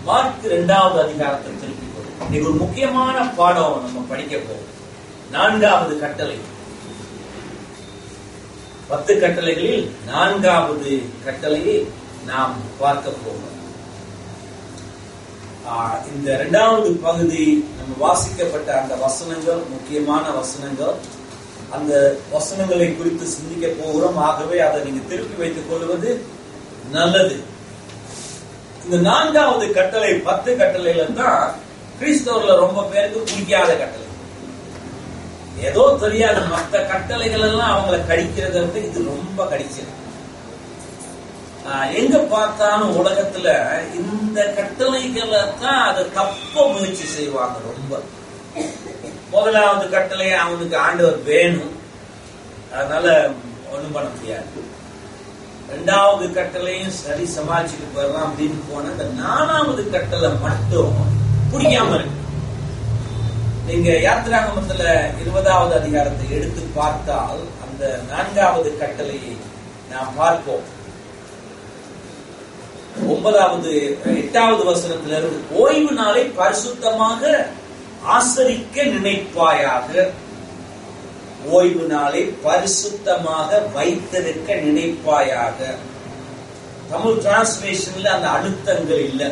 Mark இரண்டாவது அதிகாரத்தை திருப்பிக் கொள்ளும் இன்னைக்கு ஒரு முக்கியமான பாடம் நம்ம படிக்க போறோம் நான்காவது கட்டளை பத்து கட்டளைகளில் நான்காவது கட்டளையை நாம் பார்க்க போகிறோம் ஆஹ் இந்த இரண்டாவது பகுதி நம்ம வாசிக்கப்பட்ட அந்த வசனங்கள் முக்கியமான வசனங்கள் அந்த வசனங்களை குறித்து சிந்திக்க போகிறோம் ஆகவே அதை நீங்க திருப்பி வைத்துக் கொள்வது நல்லது இந்த நான்காவது கட்டளை பத்து கட்டளையில தான் கிறிஸ்தவர்ல ரொம்ப பேருக்கு பிடிக்காத கட்டளை ஏதோ தெரியாத மற்ற கட்டளைகள் எல்லாம் அவங்கள கடிக்கிறத விட இது ரொம்ப கடிச்சது ஆஹ் எங்க பார்த்தாலும் உலகத்துல இந்த கட்டளைகளை தான் அதை தப்ப முயற்சி செய்வாங்க ரொம்ப முதலாவது கட்டளை அவனுக்கு ஆண்டவர் வேணும் அதனால ஒண்ணும் பண்ண முடியாது ரெண்டாவது கட்டளையும் சரி சமாளிச்சுட்டு போயிடலாம் அப்படின்னு போன இந்த நாலாவது கட்டளை மட்டும் பிடிக்காம இருக்கு நீங்க யாத்திராகமத்துல இருபதாவது அதிகாரத்தை எடுத்து பார்த்தால் அந்த நான்காவது கட்டளையை நாம் பார்ப்போம் ஒன்பதாவது எட்டாவது வசனத்துல இருந்து ஓய்வு நாளை பரிசுத்தமாக ஆசரிக்க நினைப்பாயாக ஓய்வு நாளை பரிசுத்தமாக வைத்திருக்க நினைப்பாயாக தமிழ் டிரான்ஸ்லேஷன்ல அந்த அழுத்தங்கள் இல்லை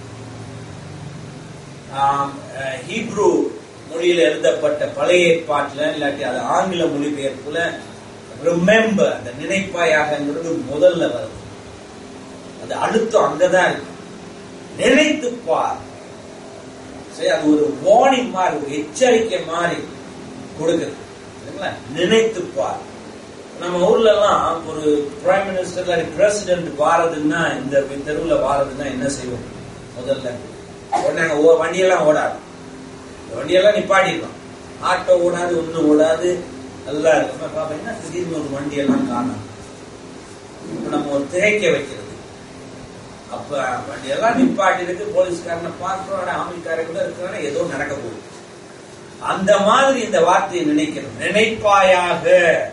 ஆம், அஹ், ஹீப்ரு மொழியில எழுதப்பட்ட பழைய ஏற்பாட்டுல இல்லாட்டி அது ஆங்கில மொழிபெயர்ப்புல ரிமெம்பர் அந்த நினைப்பாயாகங்கிறது முதல்ல வருது அது அழுத்தம் அங்கதான் இருக்கு நினைத்து பார் சரி அது ஒரு வார்னிங் மாதிரி ஒரு எச்சரிக்கை மாதிரி கொடுக்குது சரிங்களா நினைத்து பார் நம்ம ஊர்ல எல்லாம் ஒரு பிரைம் மினிஸ்டர் இல்லாட்டி பிரசிடென்ட் வாரதுன்னா இந்த தெருவுல வாரதுன்னா என்ன செய்வோம் முதல்ல உடனே அங்க ஓ- வண்டியெல்லாம் ஓடாது இந்த வண்டியெல்லாம் நிப்பாட்டிடலாம் ஆட்டோ ஓடாது ஒண்ணும் ஓடாது நல்லா இருக்கும் அப்ப பாத்தீங்கன்னா திடீர்னு ஒரு வண்டியெல்லாம் காணும் இப்ப நம்ம ஒரு திகைக்க வைக்கிறது அப்ப வண்டியெல்லாம் நிப்பாட்டி இருக்கு போலீஸ்காரனை பார்க்கிறோட ஆமிக்காரன் கூட இருக்கிறான ஏதோ நடக்க போகுது அந்த மாதிரி இந்த வார்த்தையை நினைக்கிறோம் நினைப்பாயாக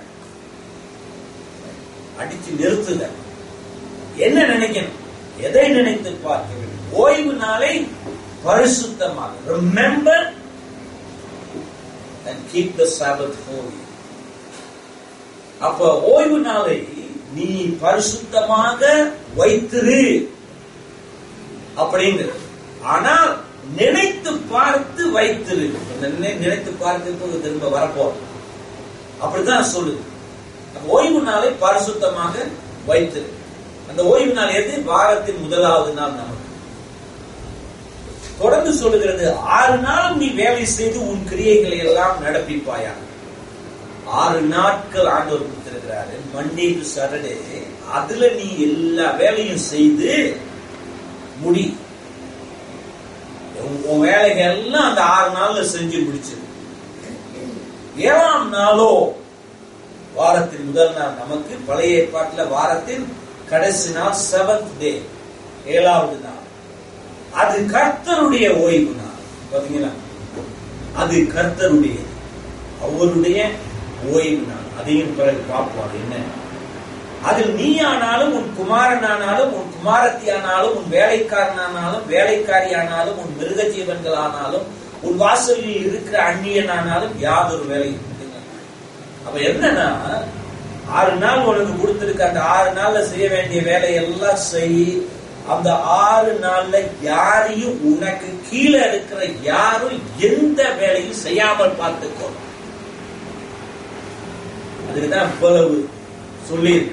அடிச்சு நிறுத்துத என்ன நினைக்கணும் எதை நினைத்து பார்க்க வேண்டும் ஓய்வு நாளை பரிசுத்தமாக remember and keep the sabbath holy அப்ப ஓய்வு நாளை நீ பரிசுத்தமாக வைத்திரு அப்படிங்கிறது ஆனால் நினைத்து பார்த்து வைத்திரு அந்த நினை- நினைத்து பார்த்து திரும்ப வரப்போம் அப்படித்தான் சொல்லுது அப்ப ஓய்வு நாளை பரிசுத்தமாக வைத்திரு அந்த ஓய்வு நாள் எது வாரத்தின் முதலாவது நாள் நமக்கு தொடர்ந்து சொல்லுகிறது ஆறு நாளும் நீ வேலை செய்து உன் கிரியைகளை எல்லாம் நடப்பிப்பாயா ஆறு நாட்கள் ஆண்டவர் கொடுத்திருக்கிறாரு மண்டே டு சாட்டர்டே அதுல நீ எல்லா வேலையும் செய்து முடி உன் உன் வேலைகள் எல்லாம் அந்த ஆறு நாள்ல செஞ்சு முடிச்சிரு ஏழாம் நாளோ வாரத்தின் முதல் நாள் நமக்கு பழைய ஏற்பாட்டுல வாரத்தின் கடைசி நாள் செவன்த் டே ஏழாவது நாள் அது கர்த்தருடைய ஓய்வு நாள் பாத்தீங்களா அது கர்த்தருடைய அவருடைய ஓய்வு நாள் அதையும் பிறகு பார்ப்போம் அது என்ன அதில் நீ ஆனாலும் உன் குமாரனானாலும் உன் குமாரத்தி ஆனாலும் உன் வேலைக்காரனானாலும் வேலைக்காரி ஆனாலும் உன் மிருக ஜீவன்கள் ஆனாலும் உன் வாசலில் இருக்கிற அந்நியனானாலும் யாதொரு வேலையும் செய்யுங்க. அப்ப என்னன்னா ஆறு நாள் உனக்கு கொடுத்திருக்க அந்த ஆறு நாள்ல செய்ய வேண்டிய வேலையெல்லாம் செய் அந்த ஆறு நாள்ல யாரையும் உனக்கு கீழே இருக்கிற யாரும் எந்த வேலையும் செய்யாமல் பார்த்துக்கோ அதுக்குதான் இவ்வளவு சொல்லியிருக்கு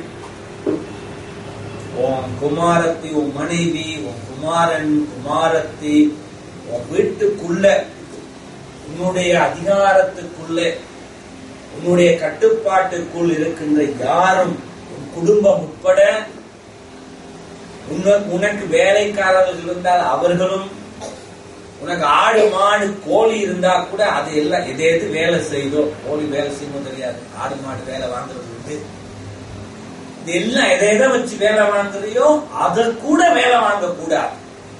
உன் குமாரத்தி உன் மனைவி உன் குமாரன் குமாரத்தி உன் வீட்டுக்குள்ள உன்னுடைய அதிகாரத்துக்குள்ள உன்னுடைய கட்டுப்பாட்டுக்குள் இருக்கின்ற யாரும் உன் குடும்பம் உட்பட உன்ன- உனக்கு வேலைக்காரர்கள் இருந்தால் அவர்களும் உனக்கு ஆடு மாடு கோழி இருந்தா கூட அது எல்லாம் எது எது வேலை செய்தோ கோழி வேலை செய்யணும் தெரியாது ஆடு மாடு வேலை வாங்குறது உண்டு இது எல்லாம் எதை எதை வச்சு வேலை வாங்குறியோ அதை கூட வேலை வாங்க கூடாது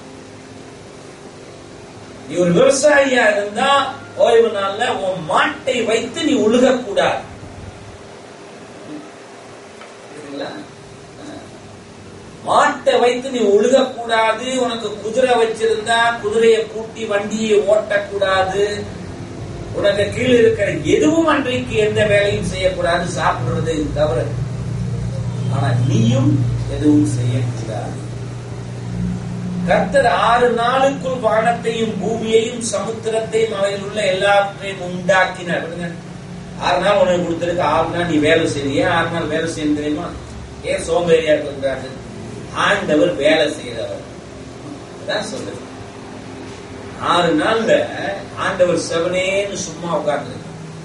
நீ ஒரு விவசாயியா இருந்தா ஓய்வு நாள்ல உன் மாட்டை வைத்து நீ உழுக கூடாது புரியுதுங்களா? மாட்டை வைத்து நீ ஒழுகக்கூடாது உனக்கு குதிரை வச்சிருந்தா குதிரையை பூட்டி வண்டியை ஓட்டக்கூடாது உனக்கு கீழே இருக்கிற எதுவும் அன்றைக்கு எந்த வேலையும் செய்யக்கூடாது சாப்பிடுறது தவிர ஆனா நீயும் எதுவும் செய்யக்கூடாது கர்த்தர் ஆறு நாளுக்குள் வானத்தையும் பூமியையும் சமுத்திரத்தையும் அவையில் உள்ள எல்லாவற்றையும் உண்டாக்கினார் பாருங்க. ஆறு நாள் உனக்கு கொடுத்திருக்கு ஆறு நாள் நீ வேலை செய்ய ஏன் ஆறு நாள் வேலை செய்யணும் தெரியுமா ஏன் சோம்பேறியா இருக்கிறாரு ஆண்டவர் வேலை செய்யறவர் அதான் சொல்றது ஆறு நாள்ல ஆண்டவர் செவனேன்னு சும்மா உட்கார்ந்து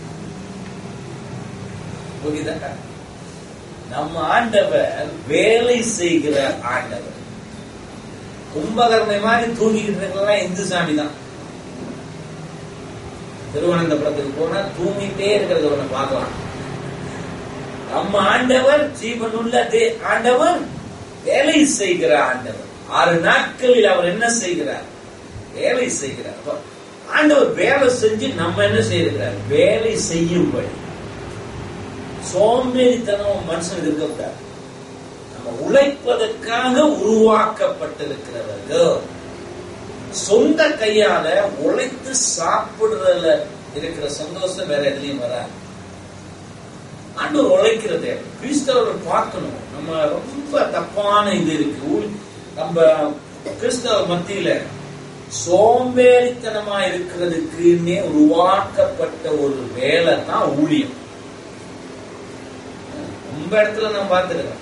புரியுதா நம்ம ஆண்டவர் வேலை செய்கிற ஆண்டவர் கும்பகர்ணை மாதிரி தூங்கிக்கிட்டு இருக்கலாம் இந்து சாமி தான் திருவனந்தபுரத்துக்கு போனா தூங்கிட்டே இருக்கிறத ஒண்ணு பார்க்கலாம் நம்ம ஆண்டவர் ஜீவனுள்ள தே- ஆண்டவர் வேலை செய்கிற ஆண்டவர் ஆறு நாட்களில் அவர் என்ன செய்கிறார் வேலை செய்கிறார் அப்ப ஆண்டவர் வேலை செஞ்சு நம்ம என்ன செய்கிறார் வேலை செய்யும்படி சோம்பேறித்தனம் மனுஷன் இருக்கக்கூடாது நம்ம உழைப்பதற்காக உருவாக்கப்பட்டிருக்கிறவர்கள் சொந்த கையால உழைத்து சாப்பிடுறதுல இருக்கிற சந்தோஷம் வேற எதுலயும் வராது ஆண்டவர் உழைக்கிறதே கிறிஸ்தவர்கள் பார்க்கணும் நம்ம ரொம்ப தப்பான இது இருக்கு ஊழ்- நம்ம கிறிஸ்தவ மத்தியில சோம்பேறித்தனமா இருக்கிறதுக்குன்னே உருவாக்கப்பட்ட ஒரு வேலை தான் ஊழியம் ரொம்ப இடத்துல நான் பார்த்துருக்கேன்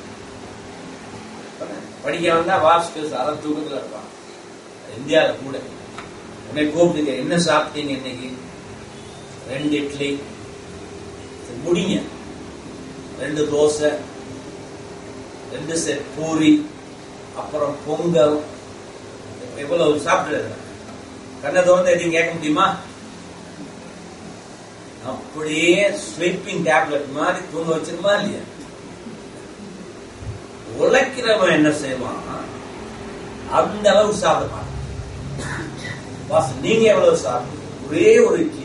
படிக்க வந்தா வாசிக்க அரை தூக்கத்துல இருப்பான் இந்தியால கூட உன்னை கூப்பிட்டு என்ன சாப்பிட்டீங்க இன்னைக்கு ரெண்டு இட்லி சரி, முடிங்க ரெண்டு தோசை ரெண்டு செட் பூரி அப்புறம் பொங்கல் எவ்வளவு சாப்பிட்டு கண்ணை திறந்து எதையும் கேட்க முடியுமா அப்படியே ஸ்லீப்பிங் டேப்லெட் மாதிரி தூங்க வச்சிருமா இல்லையா உழைக்கிறவன் என்ன செய்வான் அந்த அளவு சாப்பிட மாட்டான் பாஸ் நீங்க எவ்வளவு சாப்பிடுங்க ஒரே ஒரு இட்லி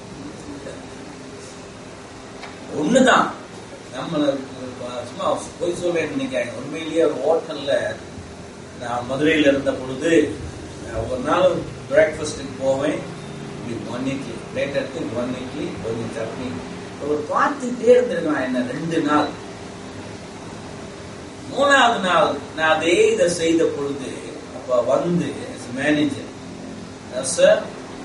ஒண்ணுதான் நம்ம சும்மா போய் சொல்றேன் நினைக்காங்க உண்மையிலேயே ஒரு ஹோட்டல்ல நான் மதுரையில இருந்த பொழுது நான் ஒரு நாள் பிரேக்ஃபாஸ்ட்டுக்கு போவேன் ஒன் இட்லி பிளேட் எடுத்து ஒன் இட்லி கொஞ்சம் சட்னி ஒரு பார்த்துட்டே இருந்திருக்கான் என்ன ரெண்டு நாள் மூணாவது நாள் நான் அதே இதை செய்த பொழுது அப்ப வந்து manager sir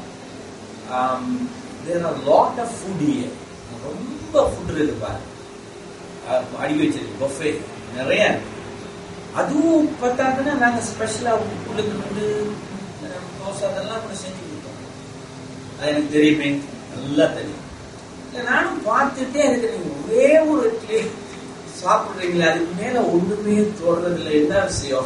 there are lot of food ரொம்ப ஃபுட் இருக்கு பாரு அஹ் அடுக்கி வச்சிருக்கு பஃபே நிறைய இருக்கு. அதுவும் பார்த்தாங்கன்னா நாங்க ஸ்பெஷலா உளுந்து குண்டு அஹ் தோசை அதெல்லாம் கூட செஞ்சு கொடுத்தோம் அது எனக்கு தெரியுமே நல்லா தெரியும் இல்ல நானும் பார்த்துட்டே இருக்கிறேன் ஒரே ஒரு இட்லி சாப்பிடுறீங்களா அதுக்கு மேல ஒண்ணுமே தோடுறது இல்லை என்ன விஷயம்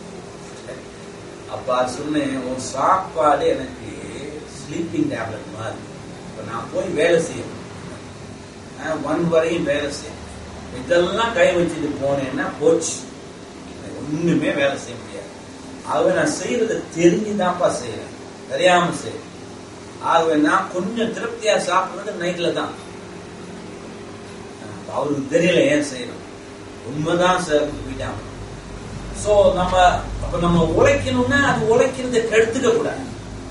அப்ப அது சொன்னேன் உன் சாப்பாடு எனக்கு ஸ்லீப்பிங் டேப்லெட் மாதிரி இப்ப நான் போய் வேலை செய்யணும் ஒன் வரையும் வேலை செய்யணும் இதெல்லாம் கை வச்சுட்டு போனேன்னா போச்சு எனக்கு ஒண்ணுமே வேலை செய்ய முடியாது ஆகவே நான் செய்யறத தெரிஞ்சுதான்ப்பா செய்யறேன் தெரியாம செய்யறேன் ஆகவே நான் கொஞ்சம் திருப்தியா சாப்பிடுறது நைட்ல தான் அப்ப அவருக்கு தெரியல ஏன் செய்யணும் உண்மைதான் சார் போயிட்டாங்க சோ நம்ம அப்ப நம்ம உழைக்கணும்னா அது உழைக்கிறத கெடுத்துக்க கூடாது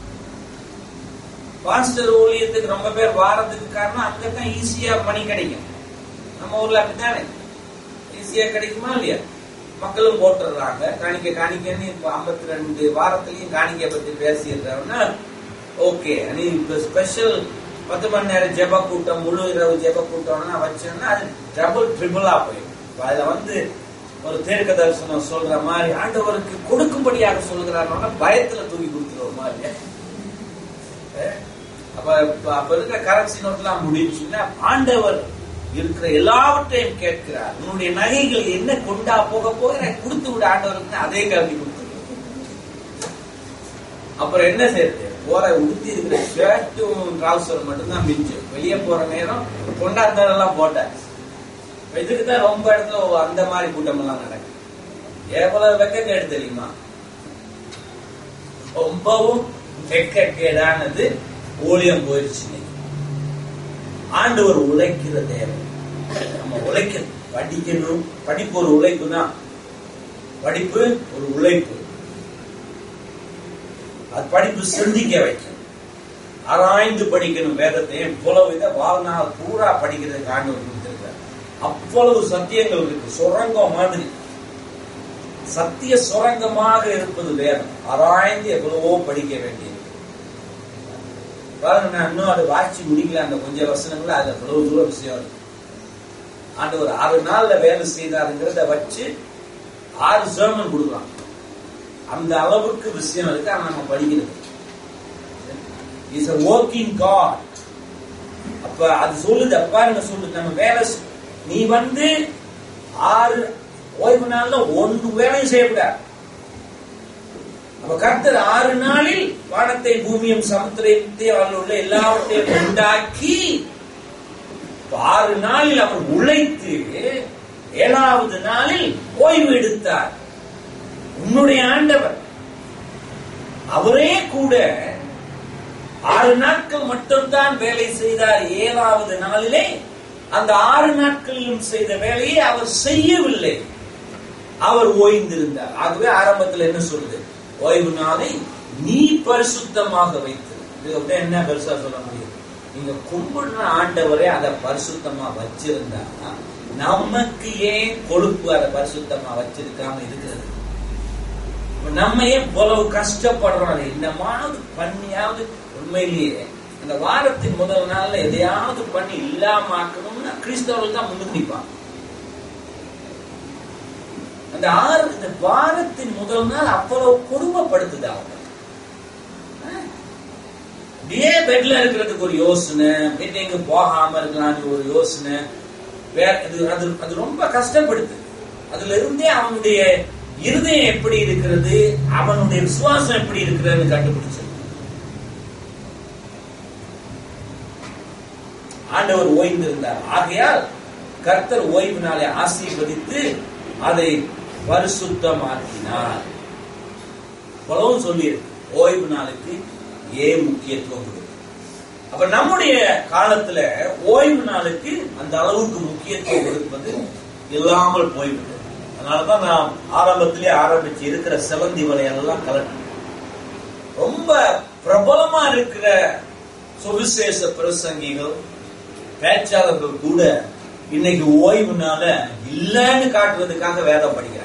பாஸ்டர் ஊழியத்துக்கு ரொம்ப பேர் வாரத்துக்கு காரணம் அங்கதான் ஈஸியா பணி கிடைக்கும் நம்ம ஊர்ல அப்படித்தானே ஈஸியா கிடைக்குமா இல்லையா மக்களும் போட்டுடுறாங்க காணிக்க காணிக்கன்னு இப்ப ஐம்பத்தி ரெண்டு வாரத்திலையும் காணிக்கை பத்தி பேசிடுறாங்கன்னா ஓகே நீ இப்ப ஸ்பெஷல் பத்து மணி நேரம் ஜெப கூட்டம் முழு இரவு ஜெப கூட்டம்னா வச்சோம்னா அது டபுள் ட்ரிபிளா போயிடும் இப்ப அதுல வந்து ஒரு தீர்க்க தரிசனம் சொல்ற மாதிரி ஆண்டவருக்கு கொடுக்கும்படியாக சொல்லுகிறாருன்னா பயத்துல தூக்கி கொடுத்துருவோம் மாதிரி அஹ் அப்ப இப்ப- அப்ப இருக்கிற கரன்சி நோட்லாம் முடிஞ்சுன்னா ஆண்டவர் இருக்கிற எல்லாவற்றையும் கேட்கிறார் உன்னுடைய நகைகள் என்ன கொண்டா போக போக எனக்கு கொடுத்து விட ஆண்டவருக்கு அதே கல்வி கொடுத்து அப்புறம் என்ன செய்யறது போற உடுத்தி இருக்கிற ஷர்ட்டும் ட்ரௌசர் மட்டும்தான் மிஞ்சும் வெளியே போற நேரம் கொண்டாந்ததெல்லாம் போட்டாச்சு இப்ப இதுக்கு தான் ரொம்ப இடத்துல அந்த மாதிரி கூட்டம் எல்லாம் நடக்குது எவ்வளவு வெக்கக்கேடு தெரியுமா ரொம்பவும் வெக்கக்கேடானது ஊழியம் போயிடுச்சு இன்னைக்கு. ஆண்டவர் உழைக்கிற தேவை நம்ம உழைக்கணும் படிக்கணும் படிப்பு ஒரு உழைப்பு தான் படிப்பு ஒரு உழைப்பு அது படிப்பு சிந்திக்க வைக்கும் ஆராய்ந்து படிக்கணும் வேதத்தை இவ்வளவு இதை வாழ்நாள் பூரா படிக்கிறதுக்கு ஆண்டவர் கொடுத்திருக்கார் அவ்வளவு சத்தியங்கள் இருக்கு சுரங்கம் மாதிரி சத்திய சுரங்கமாக இருப்பது வேதம் ஆராய்ந்து எவ்வளவோ படிக்க வேண்டியது பாருங்க நான் இன்னும் அதை வாய்ச்சி முடிக்கல அந்த கொஞ்சம் வசனங்கள் அது அவ்வளவு தூரம் விஷயம் இருக்கு ஆண்டவர் ஆறு நாள்ல வேலை செய்தாருங்கிறத வச்சு ஆறு சேர்மன் கொடுக்கலாம் அந்த அளவுக்கு விஷயம் இருக்கு ஆனா நம்ம படிக்கிறது இஸ் a working God அப்ப அது சொல்லுது அப்பா என்ன சொல்லுது நம்ம வேலை செ- நீ வந்து ஆறு ஓய்வு நாள்ல ஒன்று வேலையும் செய்யக்கூடாது அப்ப கர்த்தர் ஆறு நாளில் வானத்தை பூமியும் சமுத்திரத்தை அதில் உள்ள எல்லாவற்றையும் உண்டாக்கி இப்ப ஆறு நாளில் அவர் உழைத்து ஏழாவது நாளில் ஓய்வு எடுத்தார் உன்னுடைய ஆண்டவர் அவரே கூட ஆறு நாட்கள் மட்டும்தான் வேலை செய்தார் ஏழாவது நாளிலே அந்த ஆறு நாட்களிலும் செய்த வேலையை அவர் செய்யவில்லை அவர் ஓய்ந்திருந்தார் ஆகவே ஆரம்பத்தில் என்ன சொல்லுது ஓய்வு நாளை நீ பரிசுத்தமாக வைத்து இது அப்படியே என்ன பெருசா சொல்ல முடியும் நீங்க கும்பிடுற ஆண்டவரே அதை பரிசுத்தமா வச்சிருந்தா நமக்கு ஏன் கொழுப்பு அதை பரிசுத்தமா வச்சிருக்காம இருக்கிறது இப்ப நம்ம ஏன் இவ்வளவு கஷ்டப்படுறோம் அதை என்னமாவது பண்ணியாவது உண்மையிலேயே அந்த வாரத்தின் முதல் நாள்ல எதையாவது பண்ணி இல்லாம ஆக்கணும்னா கிறிஸ்தவர்கள் தான் முன்னுக்கு நிற்பாங்க அந்த ஆறு இந்த வாரத்தின் முதல் நாள் அவ்வளவு கொடுமைப்படுத்துது அவங்க அப்படியே பெட்ல இருக்கிறதுக்கு ஒரு யோசனை மீட்டிங்கு போகாம இருக்கலாம்னு ஒரு யோசனை வேற அது அது அது ரொம்ப கஷ்டப்படுது அதுல இருந்தே அவனுடைய இருதயம் எப்படி இருக்கிறது அவனுடைய விசுவாசம் எப்படி இருக்கிறதுன்னு கண்டுபிடிச்சது ஆண்டவர் ஓய்ந்திருந்தார் ஆகையால் கர்த்தர் ஓய்வு நாளை ஆசீர்வதித்து அதை பரிசுத்தமாக்கினார் இவ்வளவும் சொல்லியிருக்கு ஓய்வு நாளுக்கு ஏன் முக்கியத்துவம் கொடுக்கு அப்ப நம்முடைய காலத்துல ஓய்வு நாளுக்கு அந்த அளவுக்கு முக்கியத்துவம் கொடுப்பது இல்லாமல் போய்விட்டது அதனாலதான் நாம் ஆரம்பத்திலே ஆரம்பிச்சு இருக்கிற செவந்தி வலையெல்லாம் கலட்டணும் ரொம்ப பிரபலமா இருக்கிற சுவிசேஷ பிரசங்கிகள் பேச்சாளர்கள் கூட இன்னைக்கு ஓய்வுனால இல்லைன்னு காட்டுறதுக்காக வேதம் படிக்கிறாங்க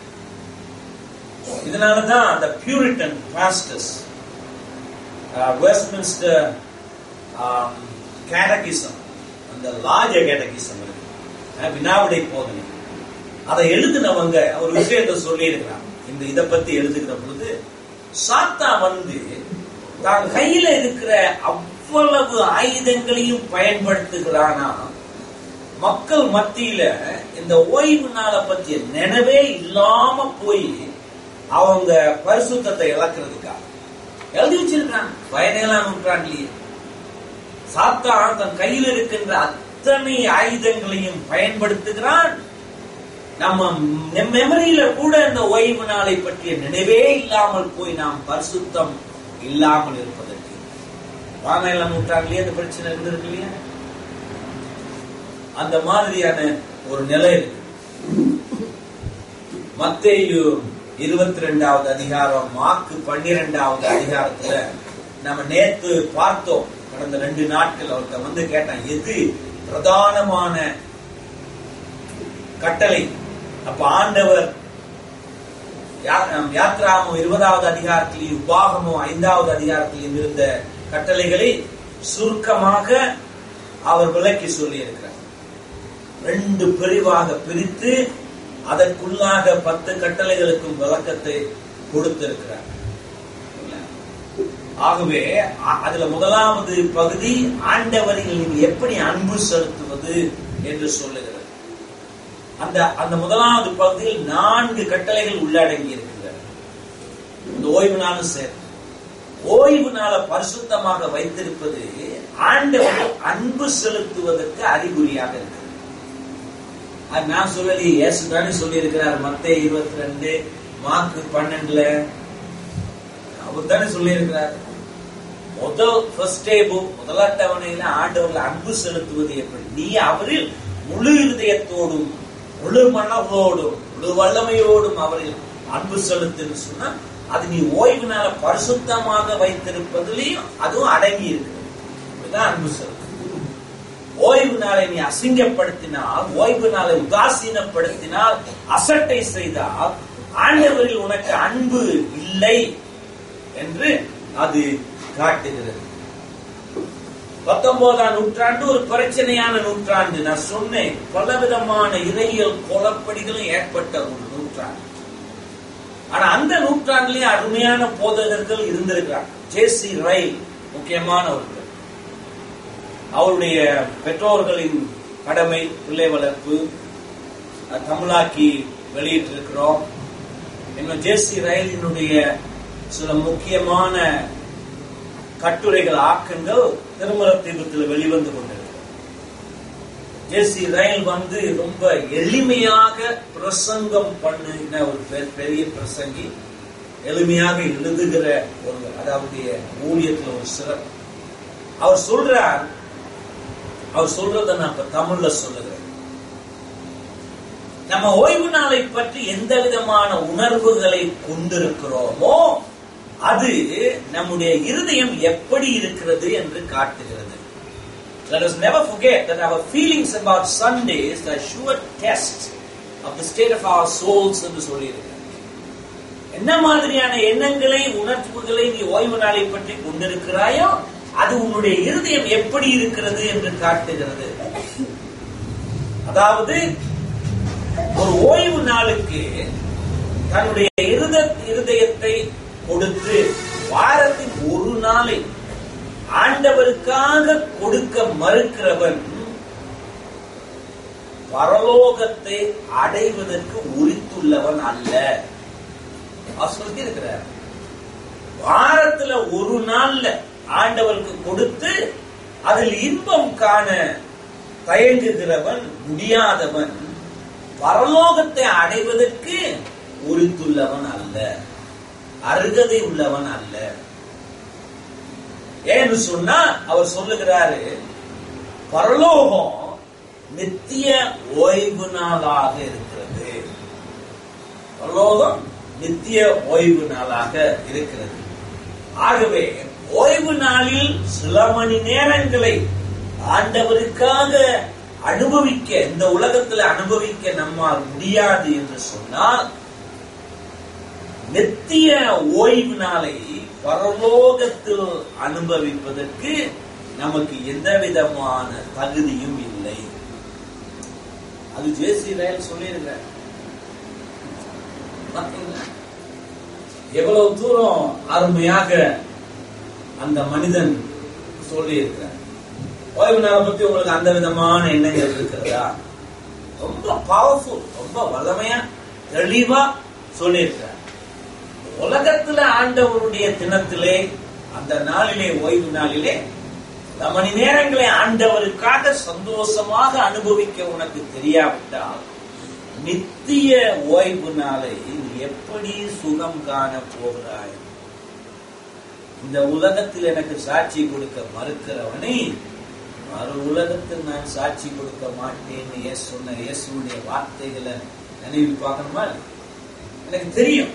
இதனாலதான் அந்த பியூரிட்டன் பாஸ்டர்ஸ் வெஸ்ட்மின்ஸ்டர் கேட்டகிசம் அந்த லாஜ கேட்டகிசம் இருக்கு அஹ் வினாவிடை போதனை அதை எழுதினவங்க ஒரு விஷயத்தை சொல்லி இருக்கிறாங்க இந்த இதை பத்தி எழுதுகிற பொழுது சாத்தா வந்து தான் கையில இருக்கிற அவ்வளவு ஆயுதங்களையும் பயன்படுத்துகிறானா மக்கள் மத்தியில இந்த ஓய்வு நாளை பற்றிய நினைவே இல்லாம போய் அவங்க பரிசுத்தத்தை இழக்கிறதுக்காக எழுதி வச்சிருக்காங்க பதினேழாம் நூற்றாண்டிலேயே சாத்தான் தன் கையில் இருக்கின்ற அத்தனை ஆயுதங்களையும் பயன்படுத்துகிறான் நம்ம மெமரியில கூட இந்த ஓய்வு நாளை பற்றிய நினைவே இல்லாமல் போய் நாம் பரிசுத்தம் இல்லாமல் இருப்பதற்கு பதினேழாம் நூற்றாண்டிலேயே அந்த பிரச்சனை இருந்திருக்கு இல்லையா அந்த மாதிரியான ஒரு நிலை இருக்கு மத்தேயு இருபத்தி ரெண்டாவது அதிகாரம் மார்க்கு பன்னிரெண்டாவது அதிகாரத்துல நம்ம நேத்து பார்த்தோம் கடந்த ரெண்டு நாட்கள் அவர்கிட்ட வந்து கேட்டான் எது பிரதானமான கட்டளை அப்ப ஆண்டவர் யா- யாத்ராமம் இருபதாவது அதிகாரத்திலையும் உபாகமும் ஐந்தாவது அதிகாரத்திலையும் இருந்த கட்டளைகளை சுருக்கமாக அவர் விளக்கி சொல்லி இருக்கிறார் ரெண்டு பிரிவாக பிரித்து அதற்குள்ளாக பத்து கட்டளைகளுக்கும் விளக்கத்தை கொடுத்திருக்கிறார் ஆகவே அ- அதுல முதலாவது பகுதி ஆண்டவரில் நீங்கள் எப்படி அன்பு செலுத்துவது என்று சொல்லுகிறது அந்த அந்த முதலாவது பகுதியில் நான்கு கட்டளைகள் உள்ளடங்கி இருக்கின்றன இந்த ஓய்வு நாளும் சேர்த்து ஓய்வு நாளை பரிசுத்தமாக வைத்திருப்பது ஆண்டவர் அன்பு செலுத்துவதற்கு அறிகுறியாக இருக்கிறது அது நான் சொல்லலையே இயேசு தானே சொல்லி இருக்கிறார் மத்தேயு இருபத்தி ரெண்டு மார்க்கு பன்னெண்டுல அவர் தானே சொல்லி இருக்கிறார் முதல் ஃபர்ஸ்ட் டேபு முதலாட்டவணையில ஆண்டவர்கள் அன்பு செலுத்துவது எப்படி நீ அவரில் முழு இருதயத்தோடும் முழு மனதோடும் முழு வல்லமையோடும் அவரில் அன்பு செலுத்துன்னு சொன்னா அது நீ ஓய்வு நாள பரிசுத்தமாக வைத்திருப்பதிலையும் அதுவும் அடங்கி இருக்கு இதுதான் அன்பு செலுத்து ஓய்வு நாளை நீ அசிங்கப்படுத்தினால் ஓய்வு நாளை உதாசீனப்படுத்தினால் அசட்டை செய்தால் ஆண்டவரில் உனக்கு அன்பு இல்லை என்று அது காட்டுகிறது பத்தொன்பதாம் நூற்றாண்டு ஒரு பிரச்சனையான நூற்றாண்டு நான் சொன்னேன் பலவிதமான இறையியல் குளப்படிகளும் ஏற்பட்ட ஒரு நூற்றாண்டு ஆனா அந்த நூற்றாண்டுலயும் அருமையான போதகர்கள் இருந்திருக்கிறார் ஜேசி ரயில் முக்கியமானவர்கள் அவருடைய பெற்றோர்களின் கடமை பிள்ளை வளர்ப்பு அஹ், தமிழாக்கி வெளியிட்டிருக்கிறோம் இன்னும் ஜேசி ரயிலினுடைய சில முக்கியமான கட்டுரைகள் ஆக்கங்கள் திருமல தீபத்தில் வெளிவந்து கொண்டிருக்கிறது ஜேசி ரயில் வந்து ரொம்ப எளிமையாக பிரசங்கம் பண்ணின ஒரு பெ- பெரிய பிரசங்கி எளிமையாக எழுதுகிற ஒரு அதாவது ஊழியத்துல ஒரு சிறப்பு அவர் சொல்றார் அவர் சொல்றத நான் இப்ப தமிழ்ல சொல்லுகிறேன் நம்ம ஓய்வு நாளை பற்றி எந்த விதமான உணர்வுகளை கொண்டிருக்கிறோமோ அது நம்முடைய இருதயம் எப்படி இருக்கிறது என்று காட்டுகிறது Let us never forget that our feelings about Sunday is a sure test of the state of our souls என்று சொல்லியிருக்கிறார் என்ன மாதிரியான எண்ணங்களை உணர்வுகளை நீ ஓய்வு நாளை பற்றி கொண்டிருக்கிறாயோ அது உன்னுடைய இருதயம் எப்படி இருக்கிறது என்று காட்டுகிறது அதாவது ஒரு ஓய்வு நாளுக்கு தன்னுடைய இருத இருதயத்தை கொடுத்து வாரத்தின் ஒரு நாளை ஆண்டவருக்காக கொடுக்க மறுக்கிறவன் பரலோகத்தை அடைவதற்கு உரித்துள்ளவன் அல்ல அவர் சொல்லி இருக்கிறார் வாரத்துல ஒரு நாள்ல ஆண்டவருக்கு கொடுத்து அதில் இன்பம் காண தயங்குகிறவன் முடியாதவன் பரலோகத்தை அடைவதற்கு உரித்துள்ளவன் அல்ல அருகதை உள்ளவன் அல்ல ஏன்னு சொன்னா அவர் சொல்லுகிறாரு பரலோகம் நித்திய ஓய்வு நாளாக இருக்கிறது பரலோகம் நித்திய ஓய்வு நாளாக இருக்கிறது ஆகவே ஓய்வு நாளில் சில மணி நேரங்களை ஆண்டவருக்காக அனுபவிக்க இந்த உலகத்தில் அனுபவிக்க நம்மால் முடியாது என்று சொன்னால் நித்திய ஓய்வு நாளை பரலோகத்தில் அனுபவிப்பதற்கு நமக்கு எந்த விதமான தகுதியும் இல்லை அது ஜேசி ரயில் சொல்லியிருக்கிறார் பாத்தீங்களா? எவ்வளவு தூரம் அருமையாக அந்த மனிதன் சொல்லியிருக்கிறார் ஓய்வு நாளை பத்தி உங்களுக்கு அந்த விதமான எண்ணங்கள் இருக்கிறதா ரொம்ப பவர்ஃபுல் ரொம்ப வல்லமையா தெளிவா சொல்லியிருக்கிறார் உலகத்துல ஆண்டவருடைய தினத்திலே அந்த நாளிலே ஓய்வு நாளிலே சில மணி நேரங்களை ஆண்டவருக்காக சந்தோஷமாக அனுபவிக்க உனக்கு தெரியாவிட்டால் நித்திய ஓய்வு நாளை நீ எப்படி சுகம் காண போகிறாய் இந்த உலகத்தில் எனக்கு சாட்சி கொடுக்க மறுக்கிறவனை மறு உலகத்தில் நான் சாட்சி கொடுக்க மாட்டேன்னு இயேசு சொன்ன இயேசுடைய வார்த்தைகளை நினைவு பார்க்கணுமா எனக்கு தெரியும்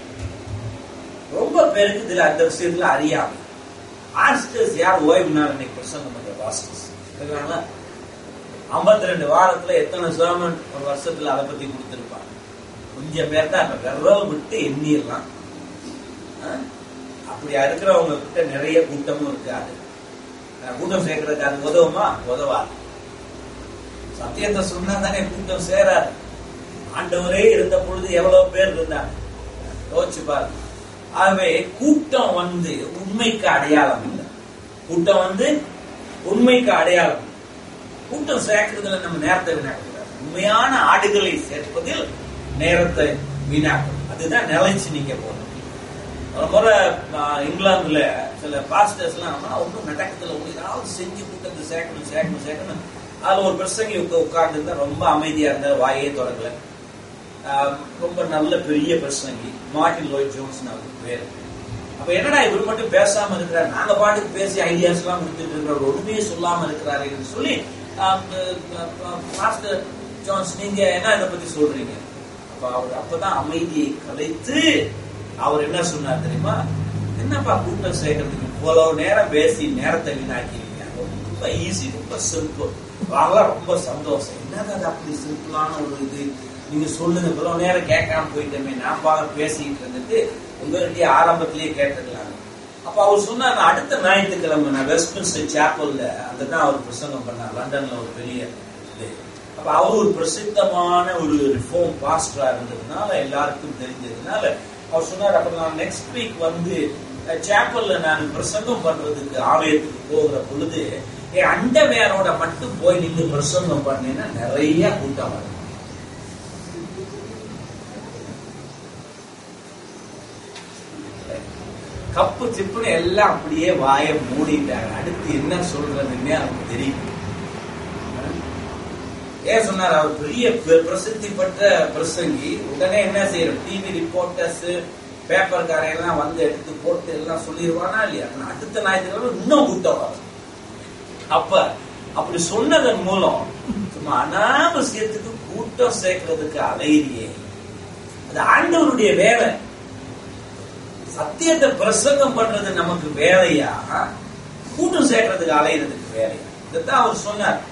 ரொம்ப பேருக்கு இதுல அந்த விஷயத்துல அறியாம பாஸ்டர்ஸ் யார் ஓய்வு நாள் இன்னைக்கு பிரசங்கம் பண்ற பாஸ்டர்ஸ் இருக்கிறாங்களா ஐம்பத்தி ரெண்டு வாரத்துல எத்தனை சர்மன் ஒரு வருஷத்துல அதை பத்தி கொடுத்திருப்பாங்க கொஞ்சம் பேர் தான் இப்ப விரல் விட்டு எண்ணிடலாம் ஆ? அப்படி இருக்கிறவங்க கிட்ட நிறைய கூட்டமும் இருக்காது ஆ, கூட்டம் சேர்க்கறதுக்கு அது உதவுமா உதவாது சத்தியத்தை சொன்னா தானே கூட்டம் சேராது ஆண்டவரே இருந்த பொழுது எவ்வளவு பேர் இருந்தாங்க யோசிச்சு பாருங்க ஆகவே கூட்டம் வந்து உண்மைக்கு அடையாளம் இல்லை கூட்டம் வந்து உண்மைக்கு அடையாளம் இல்லை. கூட்டம் சேர்க்கறதுல நம்ம நேரத்தை வீணாக்கக்கூடாது உண்மையான ஆடுகளை சேர்ப்பதில் நேரத்தை வீணாக்கணும் அதுதான் நிலைச்சு நிக்க போகணும் ஒரு முறை ஆஹ், இங்கிலாந்துல சில பாஸ்டர்ஸ் எல்லாம் ஒன்றும் நடக்கத்துல ஒன்று ஏதாவது செஞ்சு கூட்டத்தை சேர்க்கணும் சேர்க்கணும் சேர்க்கணும் அதுல ஒரு பிரசங்கி உட்கார்ந்து இருந்தா ரொம்ப அமைதியா இருந்தா வாயே தொடங்கல ஆஹ், ரொம்ப நல்ல பெரிய பிரசங்கி மார்டின் லோய் ஜோன்ஸ் அவருக்கு பேரு அப்ப என்னடா இவர் மட்டும் பேசாம இருக்கிறார் நாங்க பாட்டுக்கு பேசி ஐடியாஸ் எல்லாம் கொடுத்துட்டு இருக்கிறோம் ஒண்ணுமே சொல்லாம இருக்கிறாருன்னு சொல்லி மாஸ்டர் ஜான்ஸ் நீங்க என்ன இதை பத்தி சொல்றீங்க அப்ப அவர் அப்பதான் அமைதியை கலைத்து அவர் என்ன சொன்னார் தெரியுமா என்னப்பா கூட்டம் சேர்க்கறதுக்கு இவ்வளவு நேரம் பேசி நேரத்தை வீணாக்கிறீங்க ரொம்ப ஈஸி ரொம்ப சிம்பிள் அதெல்லாம் ரொம்ப சந்தோஷம் என்னது அது அப்படி சிம்பிளான ஒரு இது நீங்க சொல்லுங்க இவ்வளவு நேரம் கேட்காம போயிட்டோமே நான் பாக பேசிக்கிட்டு இருந்துட்டு உங்ககிட்டயே ஆரம்பத்திலேயே கேட்டுக்கலாம் அப்ப அவர் சொன்னார் "நான் அடுத்த ஞாயிற்றுக்கிழமை நான் வெஸ்ட்மின்ஸ்டர் சாப்பல்ல அந்த தான் அவர் பிரசங்கம் பண்ணார் லண்டன்ல ஒரு பெரிய இது அப்ப அவர் ஒரு பிரசித்தமான ஒரு ரிஃபார்ம் பாஸ்டரா இருந்ததுனால எல்லாருக்கும் தெரிஞ்சதுனால அவர் சொன்னார் அப்ப நான் நெக்ஸ்ட் வீக் வந்து சாப்பல்ல நான் பிரசங்கம் பண்றதுக்கு ஆலயத்துக்கு போகிற பொழுது என் அண்டவேரோட மட்டும் போய் நின்று பிரசங்கம் பண்ணேன்னா நிறைய கூட்டம் வரும் கப்பு சிப்புன்னு எல்லாம் அப்படியே வாயை மூடிட்டாங்க அடுத்து என்ன சொல்றதுன்னே அவருக்கு தெரியும் ஏன் சொன்னார் அவர் பெரிய பெ- பிரசித்தி பெற்ற பிரசங்கி உடனே என்ன செய்யறோம் டிவி ரிப்போர்ட்டர்ஸ் பேப்பர்காரையெல்லாம் வந்து எடுத்து போட்டு எல்லாம் சொல்லிடுவானா இல்லையா ஆனா அடுத்த ஞாயிற்றுக்கிழமை இன்னும் கூட்டம் வரும் அப்ப அப்படி சொன்னதன் மூலம் சும்மா அனாவசியத்துக்கு கூட்டம் சேர்க்கறதுக்கு அலையிறியே அது ஆண்டவருடைய வேலை சத்தியத்தை பிரசங்கம் பண்றது நமக்கு வேலையா கூட்டம் சேர்க்கறதுக்கு அலையிறதுக்கு வேலையா இதைத்தான் அவர் சொன்னார்